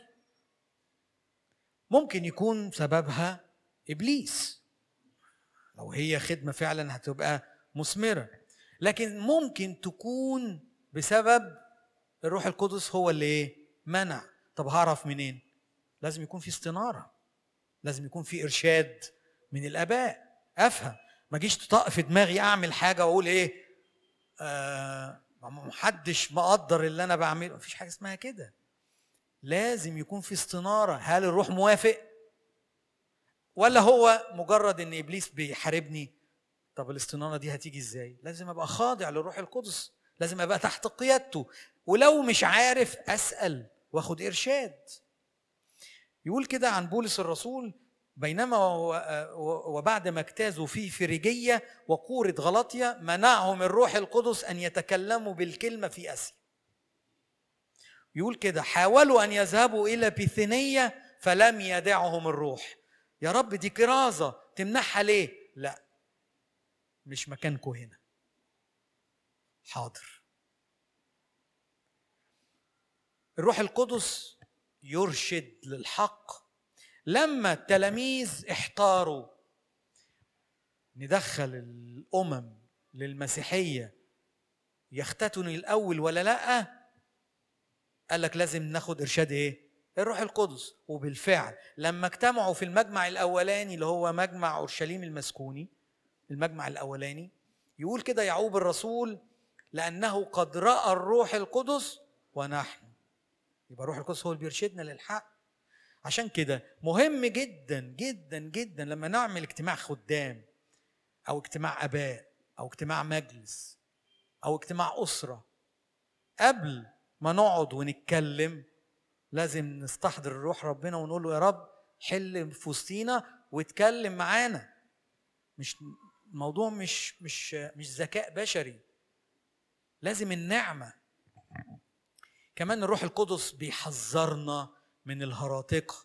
ممكن يكون سببها ابليس لو هي خدمه فعلا هتبقى مثمره لكن ممكن تكون بسبب الروح القدس هو اللي ايه منع طب هعرف منين لازم يكون في استناره لازم يكون في ارشاد من الاباء افهم ما اجيش تطق في دماغي اعمل حاجه واقول ايه آه محدش مقدر اللي انا بعمله مفيش حاجه اسمها كده لازم يكون في استناره هل الروح موافق ولا هو مجرد ان ابليس بيحاربني طب الاستناره دي هتيجي ازاي لازم ابقى خاضع للروح القدس لازم ابقى تحت قيادته ولو مش عارف اسال واخد ارشاد يقول كده عن بولس الرسول بينما وبعد ما اجتازوا في فريجية وقورة غلطية منعهم الروح القدس أن يتكلموا بالكلمة في آسيا يقول كده حاولوا أن يذهبوا إلى بيثينية فلم يدعهم الروح يا رب دي كرازة تمنحها ليه لا مش مكانكم هنا حاضر الروح القدس يرشد للحق لما التلاميذ احتاروا ندخل الامم للمسيحيه يختتنوا الاول ولا لا قال لك لازم ناخد ارشاد ايه الروح القدس وبالفعل لما اجتمعوا في المجمع الاولاني اللي هو مجمع اورشليم المسكوني المجمع الاولاني يقول كده يعقوب الرسول لانه قد راى الروح القدس ونحن يبقى الروح القدس هو اللي بيرشدنا للحق عشان كده مهم جدا جدا جدا لما نعمل اجتماع خدام او اجتماع اباء او اجتماع مجلس او اجتماع اسره قبل ما نقعد ونتكلم لازم نستحضر الروح ربنا ونقول له يا رب حل في وسطينا واتكلم معانا مش الموضوع مش مش مش ذكاء بشري لازم النعمه كمان الروح القدس بيحذرنا من الهراطقه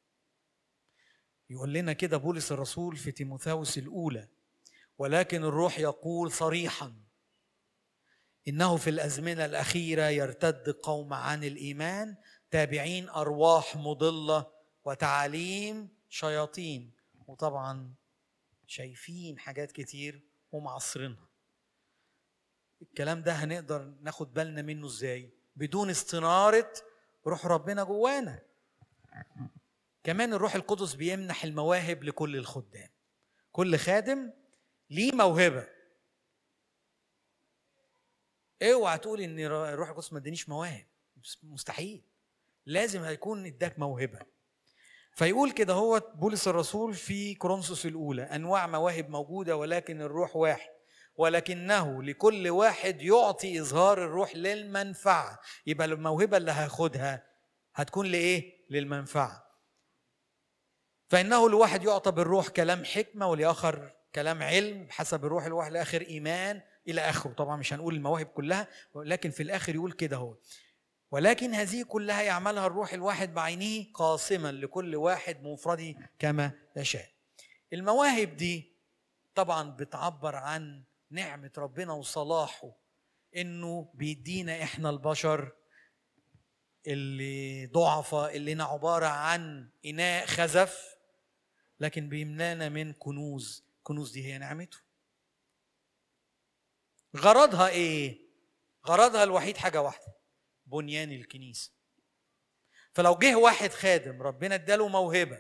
يقول لنا كده بولس الرسول في تيموثاوس الاولى ولكن الروح يقول صريحا انه في الازمنه الاخيره يرتد قوم عن الايمان تابعين ارواح مضله وتعاليم شياطين وطبعا شايفين حاجات كتير ومعصرينها الكلام ده هنقدر ناخد بالنا منه ازاي بدون استناره روح ربنا جوانا كمان الروح القدس بيمنح المواهب لكل الخدام كل خادم ليه موهبه اوعى تقول ان الروح القدس ما ادانيش مواهب مستحيل لازم هيكون اداك موهبه فيقول كده هو بولس الرسول في كورنثوس الاولى انواع مواهب موجوده ولكن الروح واحد ولكنه لكل واحد يعطي اظهار الروح للمنفعه يبقى الموهبه اللي هاخدها هتكون لايه للمنفعه فإنه لواحد يعطى بالروح كلام حكمة ولآخر كلام علم حسب الروح الواحد لآخر إيمان إلى آخره طبعا مش هنقول المواهب كلها ولكن في الآخر يقول كده هو ولكن هذه كلها يعملها الروح الواحد بعينه قاسما لكل واحد مفرده كما يشاء المواهب دي طبعا بتعبر عن نعمة ربنا وصلاحه انه بيدينا احنا البشر اللي ضعفة اللي عبارة عن إناء خزف لكن بيملانا من كنوز كنوز دي هي نعمته غرضها ايه غرضها الوحيد حاجة واحدة بنيان الكنيسة فلو جه واحد خادم ربنا اداله موهبة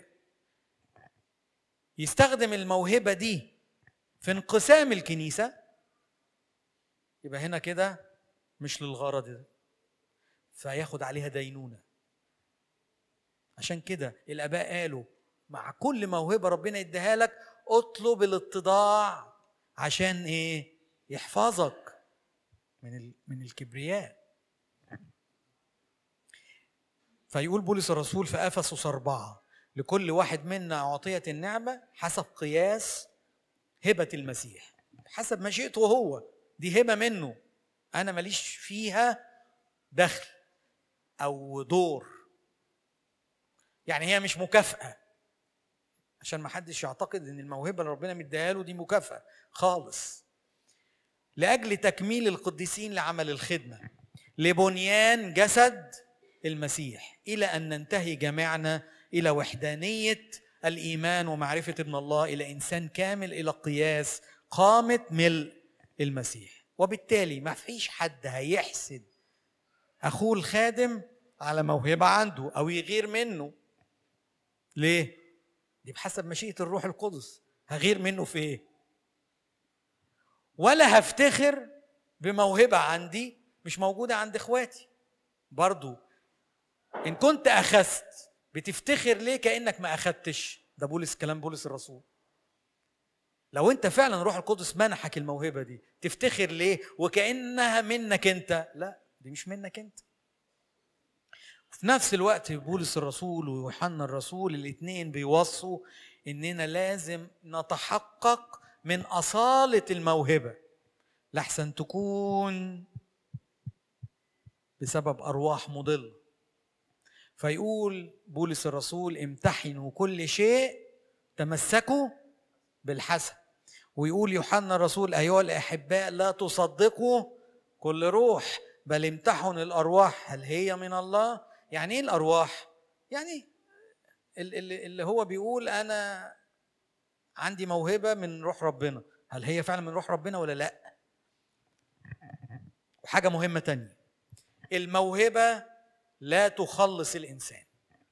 يستخدم الموهبة دي في انقسام الكنيسة يبقى هنا كده مش للغرض ده فياخد عليها دينونة عشان كده الآباء قالوا مع كل موهبة ربنا يديها لك اطلب الاتضاع عشان ايه يحفظك من من الكبرياء فيقول بولس الرسول في افسس اربعه لكل واحد منا اعطيت النعمه حسب قياس هبه المسيح حسب مشيئته هو دي هبه منه انا ماليش فيها دخل او دور يعني هي مش مكافاه عشان ما حدش يعتقد ان الموهبه اللي ربنا مديها له دي مكافاه خالص لاجل تكميل القديسين لعمل الخدمه لبنيان جسد المسيح الى ان ننتهي جميعنا الى وحدانيه الايمان ومعرفه ابن الله الى انسان كامل الى قياس قامه ملء المسيح وبالتالي ما فيش حد هيحسد اخوه الخادم على موهبه عنده او يغير منه ليه دي بحسب مشيئه الروح القدس هغير منه في ايه ولا هفتخر بموهبه عندي مش موجوده عند اخواتي برضو ان كنت اخذت بتفتخر ليه كانك ما اخذتش ده بولس كلام بولس الرسول لو انت فعلا الروح القدس منحك الموهبه دي تفتخر ليه وكانها منك انت لا دي مش منك انت في نفس الوقت بولس الرسول ويوحنا الرسول الاثنين بيوصوا اننا لازم نتحقق من اصاله الموهبه لحسن تكون بسبب ارواح مضله فيقول بولس الرسول امتحنوا كل شيء تمسكوا بالحسن ويقول يوحنا الرسول ايها الاحباء لا تصدقوا كل روح بل امتحنوا الارواح هل هي من الله يعني ايه الارواح يعني اللي هو بيقول انا عندي موهبه من روح ربنا هل هي فعلا من روح ربنا ولا لا وحاجه مهمه تانية الموهبه لا تخلص الانسان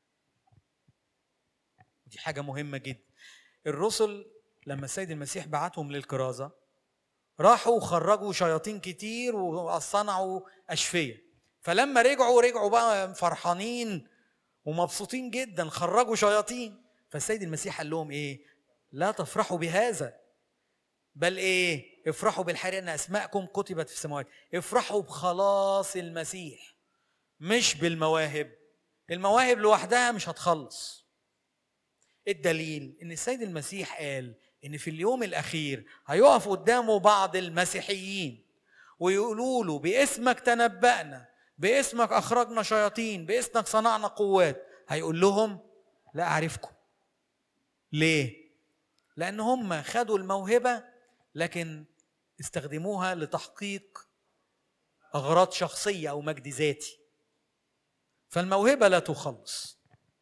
دي حاجه مهمه جدا الرسل لما السيد المسيح بعتهم للكرازه راحوا وخرجوا شياطين كتير وصنعوا اشفيه فلما رجعوا رجعوا بقى فرحانين ومبسوطين جدا خرجوا شياطين فالسيد المسيح قال لهم ايه لا تفرحوا بهذا بل ايه افرحوا بالحري ان اسماءكم كتبت في السماوات افرحوا بخلاص المسيح مش بالمواهب المواهب لوحدها مش هتخلص الدليل ان السيد المسيح قال ان في اليوم الاخير هيقف قدامه بعض المسيحيين ويقولوا له باسمك تنبأنا باسمك اخرجنا شياطين باسمك صنعنا قوات هيقول لهم لا اعرفكم ليه لان هم خدوا الموهبه لكن استخدموها لتحقيق اغراض شخصيه او مجد ذاتي فالموهبه لا تخلص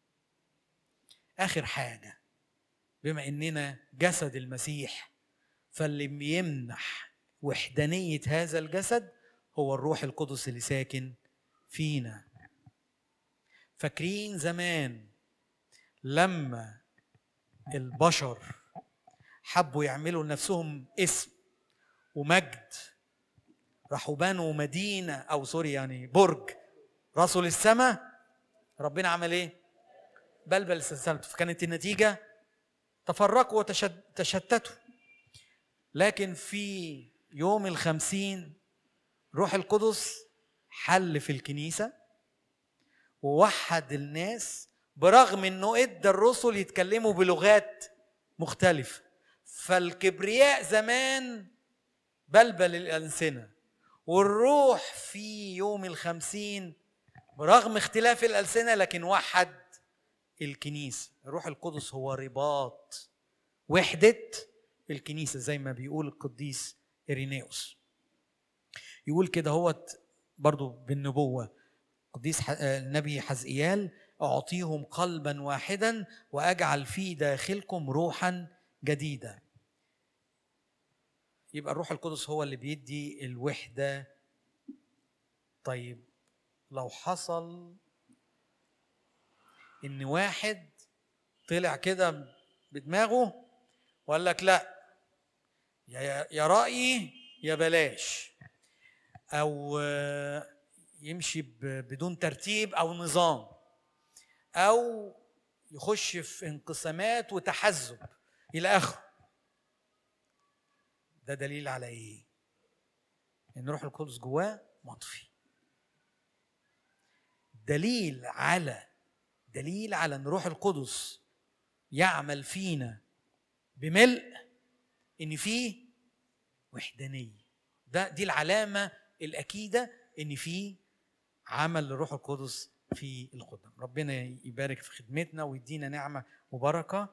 اخر حاجه بما اننا جسد المسيح فاللي بيمنح وحدانيه هذا الجسد هو الروح القدس اللي ساكن فينا فاكرين زمان لما البشر حبوا يعملوا لنفسهم اسم ومجد راحوا بنوا مدينه او سوري يعني برج راسه للسماء ربنا عمل ايه بلبل سلسلته فكانت النتيجه تفرقوا وتشتتوا لكن في يوم الخمسين روح القدس حل في الكنيسة ووحد الناس برغم انه ادى الرسل يتكلموا بلغات مختلفه فالكبرياء زمان بلبل الألسنة والروح في يوم الخمسين برغم اختلاف الألسنة لكن وحد الكنيسة الروح القدس هو رباط وحدة الكنيسة زي ما بيقول القديس إرينيوس يقول كده هو برضو بالنبوة قديس النبي حزقيال أعطيهم قلبا واحدا وأجعل في داخلكم روحا جديدة يبقى الروح القدس هو اللي بيدي الوحدة طيب لو حصل ان واحد طلع كده بدماغه وقال لك لا يا رأيي يا بلاش او يمشي بدون ترتيب او نظام او يخش في انقسامات وتحزب الى اخره ده دليل على ايه ان روح القدس جواه مطفي دليل على دليل على ان روح القدس يعمل فينا بملء ان فيه وحدانيه ده دي العلامه الاكيده ان في عمل للروح القدس في القدم ربنا يبارك في خدمتنا ويدينا نعمه وبركه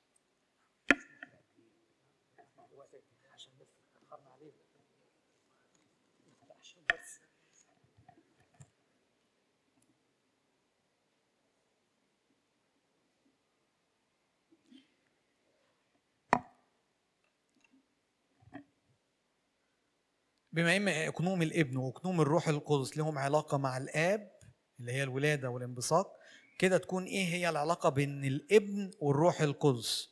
بما ان اكنوم الابن واكنوم الروح القدس لهم علاقه مع الاب اللي هي الولاده والانبساط كده تكون ايه هي العلاقه بين الابن والروح القدس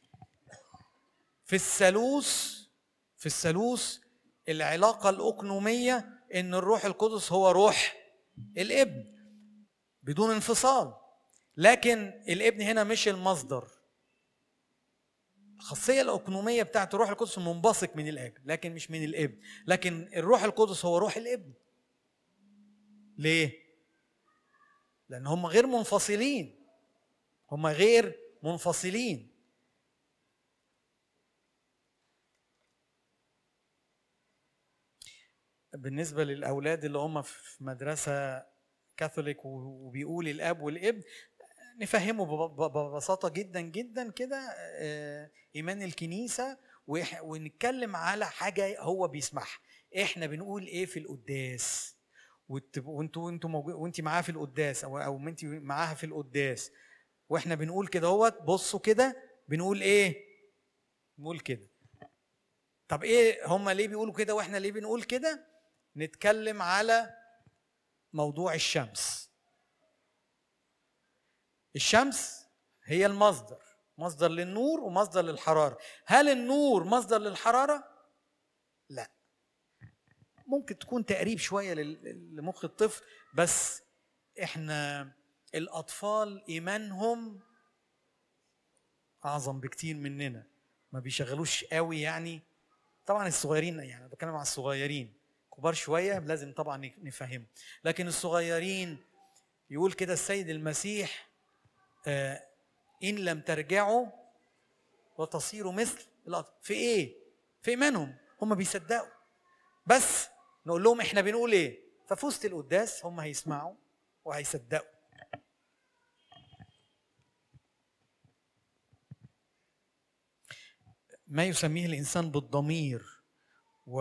في الثالوث في الثالوث العلاقه الاقنوميه ان الروح القدس هو روح الابن بدون انفصال لكن الابن هنا مش المصدر الخاصيه الاقنوميه بتاعت الروح القدس منبثق من الاب لكن مش من الابن لكن الروح القدس هو روح الابن ليه لان هم غير منفصلين هم غير منفصلين بالنسبه للاولاد اللي هم في مدرسه كاثوليك وبيقول الاب والابن نفهمه ببساطة جدا جدا كده آه، إيمان الكنيسة ونتكلم على حاجة هو بيسمعها إحنا بنقول إيه في القداس وانتوا وانتوا وانت معاها في القداس او او انت معاها في القداس واحنا بنقول كده اهوت بصوا كده بنقول ايه بنقول كده طب ايه هم ليه بيقولوا كده واحنا ليه بنقول كده نتكلم على موضوع الشمس الشمس هي المصدر مصدر للنور ومصدر للحرارة هل النور مصدر للحرارة؟ لا ممكن تكون تقريب شوية لمخ الطفل بس احنا الأطفال إيمانهم أعظم بكتير مننا ما بيشغلوش قوي يعني طبعا الصغيرين يعني بتكلم على الصغيرين كبار شوية لازم طبعا نفهمهم لكن الصغيرين يقول كده السيد المسيح آه، إن لم ترجعوا وتصيروا مثل الأرض في إيه؟ في إيمانهم هم بيصدقوا بس نقول لهم إحنا بنقول إيه؟ ففي وسط القداس هم هيسمعوا وهيصدقوا ما يسميه الإنسان بالضمير و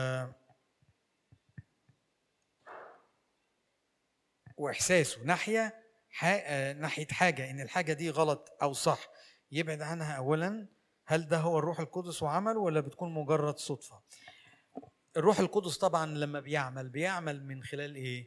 وإحساسه ناحية آه، ناحيه حاجه ان الحاجه دي غلط او صح يبعد عنها اولا هل ده هو الروح القدس وعمله ولا بتكون مجرد صدفه الروح القدس طبعا لما بيعمل بيعمل من خلال ايه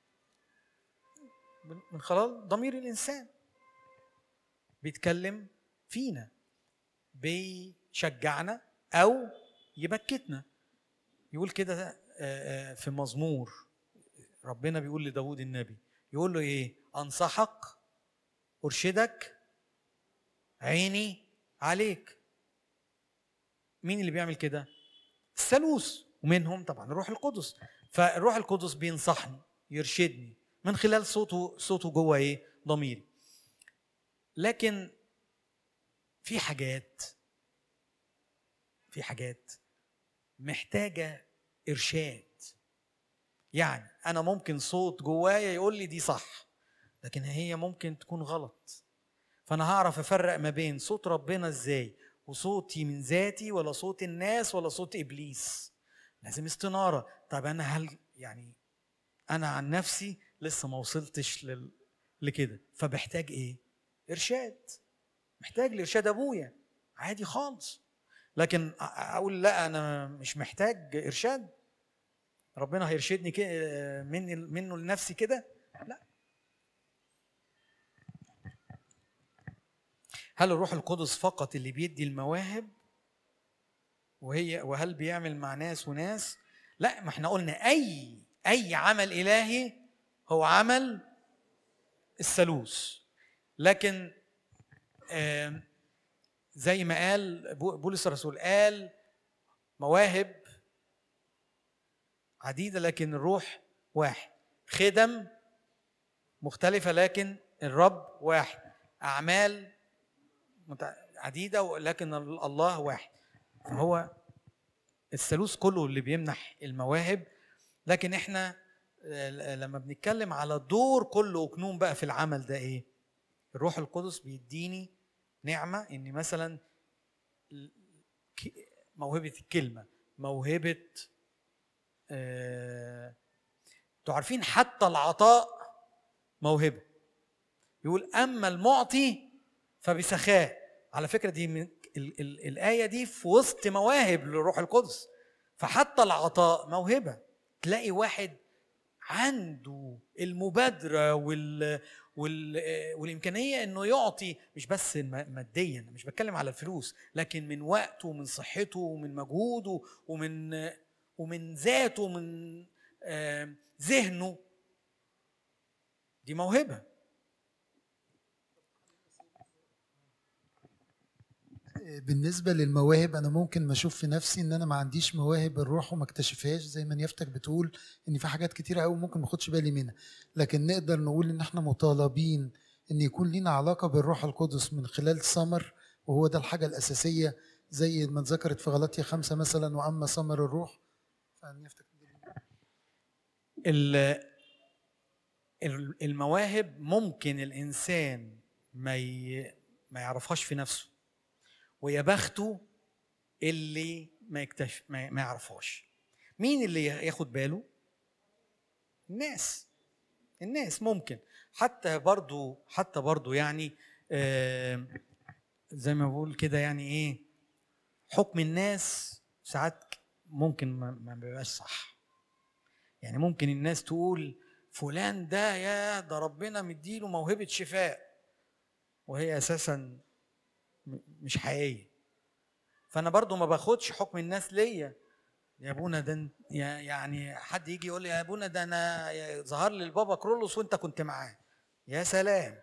من خلال ضمير الانسان بيتكلم فينا بيشجعنا او يبكتنا يقول كده آه، آه، في مزمور ربنا بيقول لداود النبي يقول له ايه انصحك ارشدك عيني عليك مين اللي بيعمل كده الثالوث ومنهم طبعا الروح القدس فالروح القدس بينصحني يرشدني من خلال صوته صوته جوه ايه ضميري لكن في حاجات في حاجات محتاجه ارشاد يعني انا ممكن صوت جوايا يقول لي دي صح لكن هي ممكن تكون غلط فانا هعرف افرق ما بين صوت ربنا ازاي وصوتي من ذاتي ولا صوت الناس ولا صوت ابليس لازم استناره طب انا هل يعني انا عن نفسي لسه ما وصلتش لل... لكده فبحتاج ايه ارشاد محتاج لارشاد ابويا عادي خالص لكن اقول لا انا مش محتاج ارشاد ربنا هيرشدني كده مني منه لنفسي كده لا هل الروح القدس فقط اللي بيدي المواهب وهي وهل بيعمل مع ناس وناس لا ما احنا قلنا اي اي عمل الهي هو عمل الثالوث لكن زي ما قال بولس الرسول قال مواهب عديدة لكن الروح واحد خدم مختلفة لكن الرب واحد أعمال عديدة لكن الله واحد فهو الثالوث كله اللي بيمنح المواهب لكن احنا لما بنتكلم على دور كل اكنوم بقى في العمل ده ايه الروح القدس بيديني نعمه اني مثلا موهبه الكلمه موهبه آه عارفين حتى العطاء موهبه يقول اما المعطي فبسخاء على فكره دي من ال ال الايه دي في وسط مواهب للروح القدس فحتى العطاء موهبه تلاقي واحد عنده المبادره وال وال والامكانيه انه يعطي مش بس ماديا مش بتكلم على الفلوس لكن من وقته ومن صحته ومن مجهوده ومن ومن ذاته ومن ذهنه دي موهبه بالنسبة للمواهب أنا ممكن ما أشوف في نفسي إن أنا ما عنديش مواهب الروح وما اكتشفهاش زي ما نيافتك بتقول إن في حاجات كتيرة أوي ممكن ما أخدش بالي منها لكن نقدر نقول إن إحنا مطالبين إن يكون لنا علاقة بالروح القدس من خلال ثمر وهو ده الحاجة الأساسية زي ما ذكرت في غلطية خمسة مثلا وأما ثمر الروح فنيافتك المواهب ممكن الإنسان ما ما يعرفهاش في نفسه ويا بخته اللي ما يكتشف ما, ما يعرفهاش مين اللي ياخد باله الناس الناس ممكن حتى برضو حتى برضو يعني آه زي ما بقول كده يعني ايه حكم الناس ساعات ممكن ما بيبقاش صح يعني ممكن الناس تقول فلان ده يا ده ربنا مديله موهبه شفاء وهي اساسا مش حقيقيه فانا برضو ما باخدش حكم الناس ليا يا ابونا ده يعني حد يجي يقول لي يا ابونا ده انا ظهر لي البابا كرولوس وانت كنت معاه يا سلام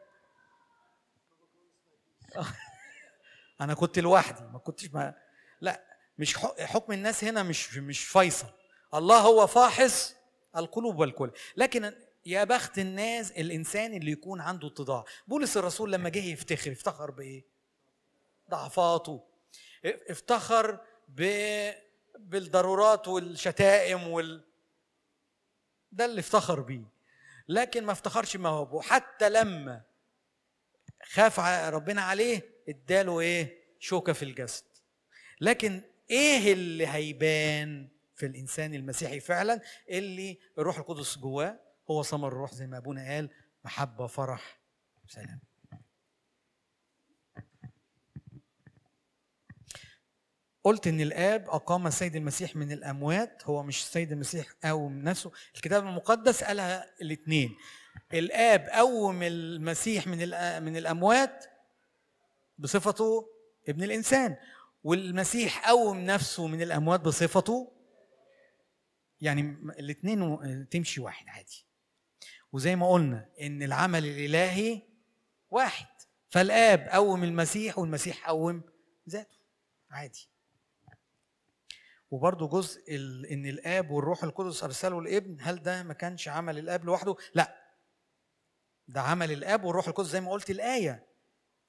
انا كنت لوحدي ما كنتش ما لا مش حكم الناس هنا مش مش فيصل الله هو فاحص القلوب والكل لكن يا بخت الناس الانسان اللي يكون عنده اتضاع بولس الرسول لما جه يفتخر افتخر بايه ضعفاته افتخر ب... بالضرورات والشتائم وال ده اللي افتخر بيه لكن ما افتخرش بمواهبه حتى لما خاف ربنا عليه اداله ايه شوكه في الجسد لكن ايه اللي هيبان في الانسان المسيحي فعلا اللي الروح القدس جواه هو ثمر الروح زي ما ابونا قال محبه فرح سلام قلت ان الاب اقام السيد المسيح من الاموات هو مش السيد المسيح او من نفسه الكتاب المقدس قالها الاثنين الاب قوم المسيح من من الاموات بصفته ابن الانسان والمسيح قوم نفسه من الاموات بصفته يعني الاثنين تمشي واحد عادي وزي ما قلنا ان العمل الالهي واحد فالاب قوم المسيح والمسيح قوم ذاته عادي وبرضه جزء ان الاب والروح القدس ارسلوا الابن هل ده ما كانش عمل الاب لوحده لا ده عمل الاب والروح القدس زي ما قلت الايه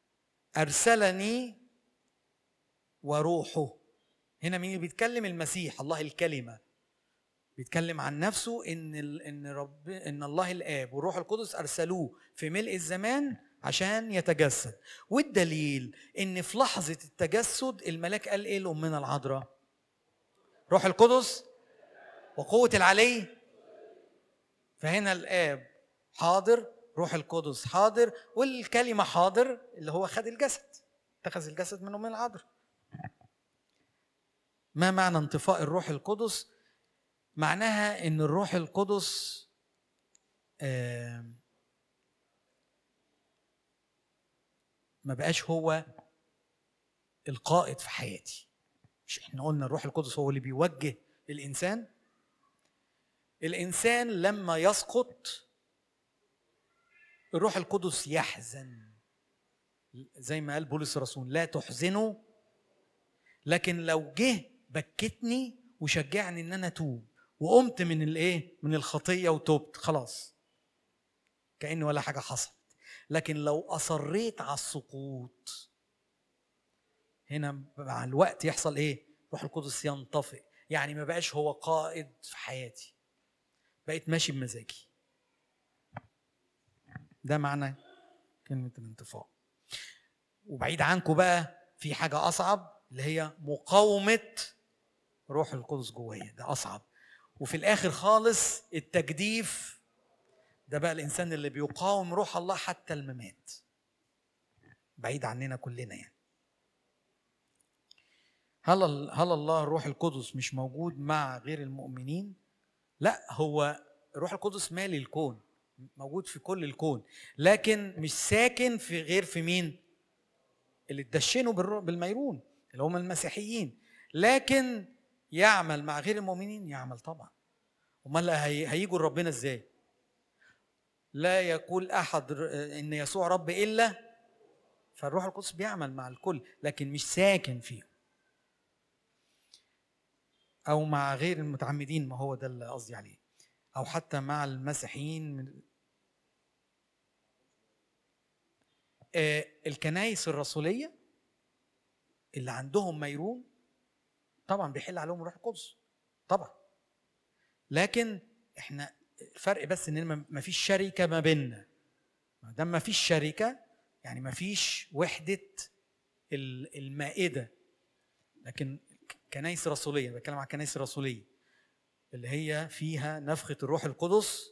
ارسلني وروحه هنا مين اللي بيتكلم المسيح الله الكلمه بيتكلم عن نفسه ان ال- ان رب ان الله الاب والروح القدس ارسلوه في ملء الزمان عشان يتجسد والدليل ان في لحظه التجسد الملاك قال ايه لامنا العذراء روح القدس وقوه العلي فهنا الاب حاضر روح القدس حاضر والكلمه حاضر اللي هو خد الجسد اتخذ الجسد من امنا العذراء ما معنى انطفاء الروح القدس معناها ان الروح القدس آم، ما بقاش هو القائد في حياتي مش احنا قلنا الروح القدس هو اللي بيوجه الانسان الانسان لما يسقط الروح القدس يحزن زي ما قال بولس الرسول لا تحزنوا لكن لو جه بكتني وشجعني ان انا اتوب وقمت من الايه من الخطيه وتوبت خلاص كأن ولا حاجه حصلت لكن لو اصريت على السقوط هنا مع الوقت يحصل ايه روح القدس ينطفئ يعني ما بقاش هو قائد في حياتي بقيت ماشي بمزاجي ده معنى كلمه الانطفاء وبعيد عنكم بقى في حاجه اصعب اللي هي مقاومه روح القدس جوايا ده اصعب وفي الاخر خالص التجديف ده بقى الانسان اللي بيقاوم روح الله حتى الممات بعيد عننا كلنا يعني هل هل الله الروح القدس مش موجود مع غير المؤمنين لا هو الروح القدس مالي الكون موجود في كل الكون لكن مش ساكن في غير في مين اللي اتدشنوا بالر- بالميرون اللي هم المسيحيين لكن يعمل مع غير المؤمنين يعمل طبعا امال هي- هيجوا لربنا ازاي لا يقول احد ر- ان يسوع رب الا فالروح القدس بيعمل مع الكل لكن مش ساكن فيهم او مع غير المتعمدين ما هو ده اللي قصدي عليه او حتى مع المسيحيين من آه، الكنائس الرسوليه اللي عندهم ميرون طبعا بيحل عليهم الروح القدس طبعا لكن احنا الفرق بس ان ما فيش شركه ما بيننا ما دام ما فيش شركه يعني ما فيش وحده ال- المائده لكن كنايس رسوليه بتكلم عن كنايس رسوليه اللي هي فيها نفخه الروح القدس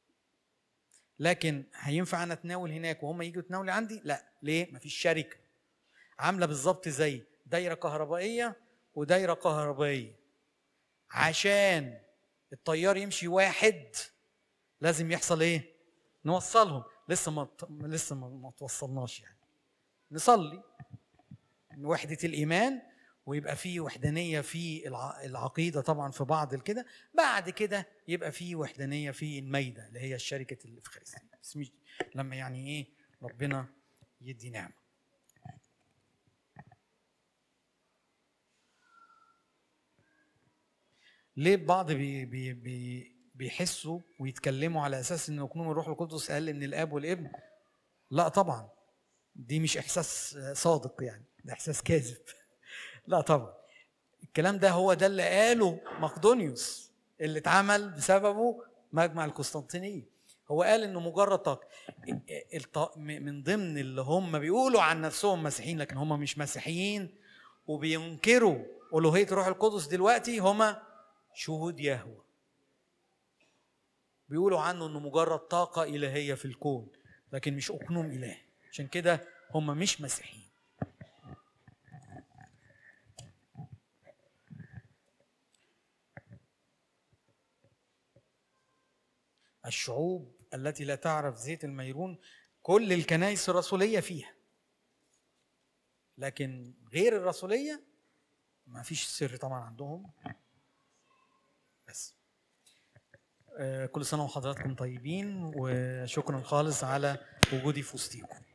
لكن هينفع انا اتناول هناك وهم يجوا يتناولوا عندي لا ليه مفيش شركه عامله بالظبط زي دايره كهربائيه ودايره كهربائيه عشان التيار يمشي واحد لازم يحصل ايه نوصلهم لسه ما لسه ما, ما توصلناش يعني نصلي وحده الايمان ويبقى في وحدانيه في الع- العقيده طبعا في بعض الكده بعد كده يبقى في وحدانيه في الميده اللي هي الشركه الافخارستيه بس مش لما يعني ايه ربنا يدي نعمه ليه البعض بي بي بي بيحسوا ويتكلموا على اساس ان مكنون الروح القدس قال ان الاب والابن لا طبعا دي مش احساس صادق يعني ده احساس كاذب لا طبعا الكلام ده هو ده اللي قاله مقدونيوس اللي اتعمل بسببه مجمع القسطنطينيه هو قال انه مجرد طاقه الط- من ضمن اللي هم بيقولوا عن نفسهم مسيحيين لكن هم مش مسيحيين وبينكروا الوهيه الروح القدس دلوقتي هم شهود يهوه بيقولوا عنه انه مجرد طاقه الهيه في الكون لكن مش اقنوم اله عشان كده هم مش مسيحيين الشعوب التي لا تعرف زيت الميرون كل الكنائس الرسوليه فيها لكن غير الرسوليه ما فيش سر طبعا عندهم بس آه، كل سنه وحضراتكم طيبين وشكرا خالص على وجودي في وسطيكم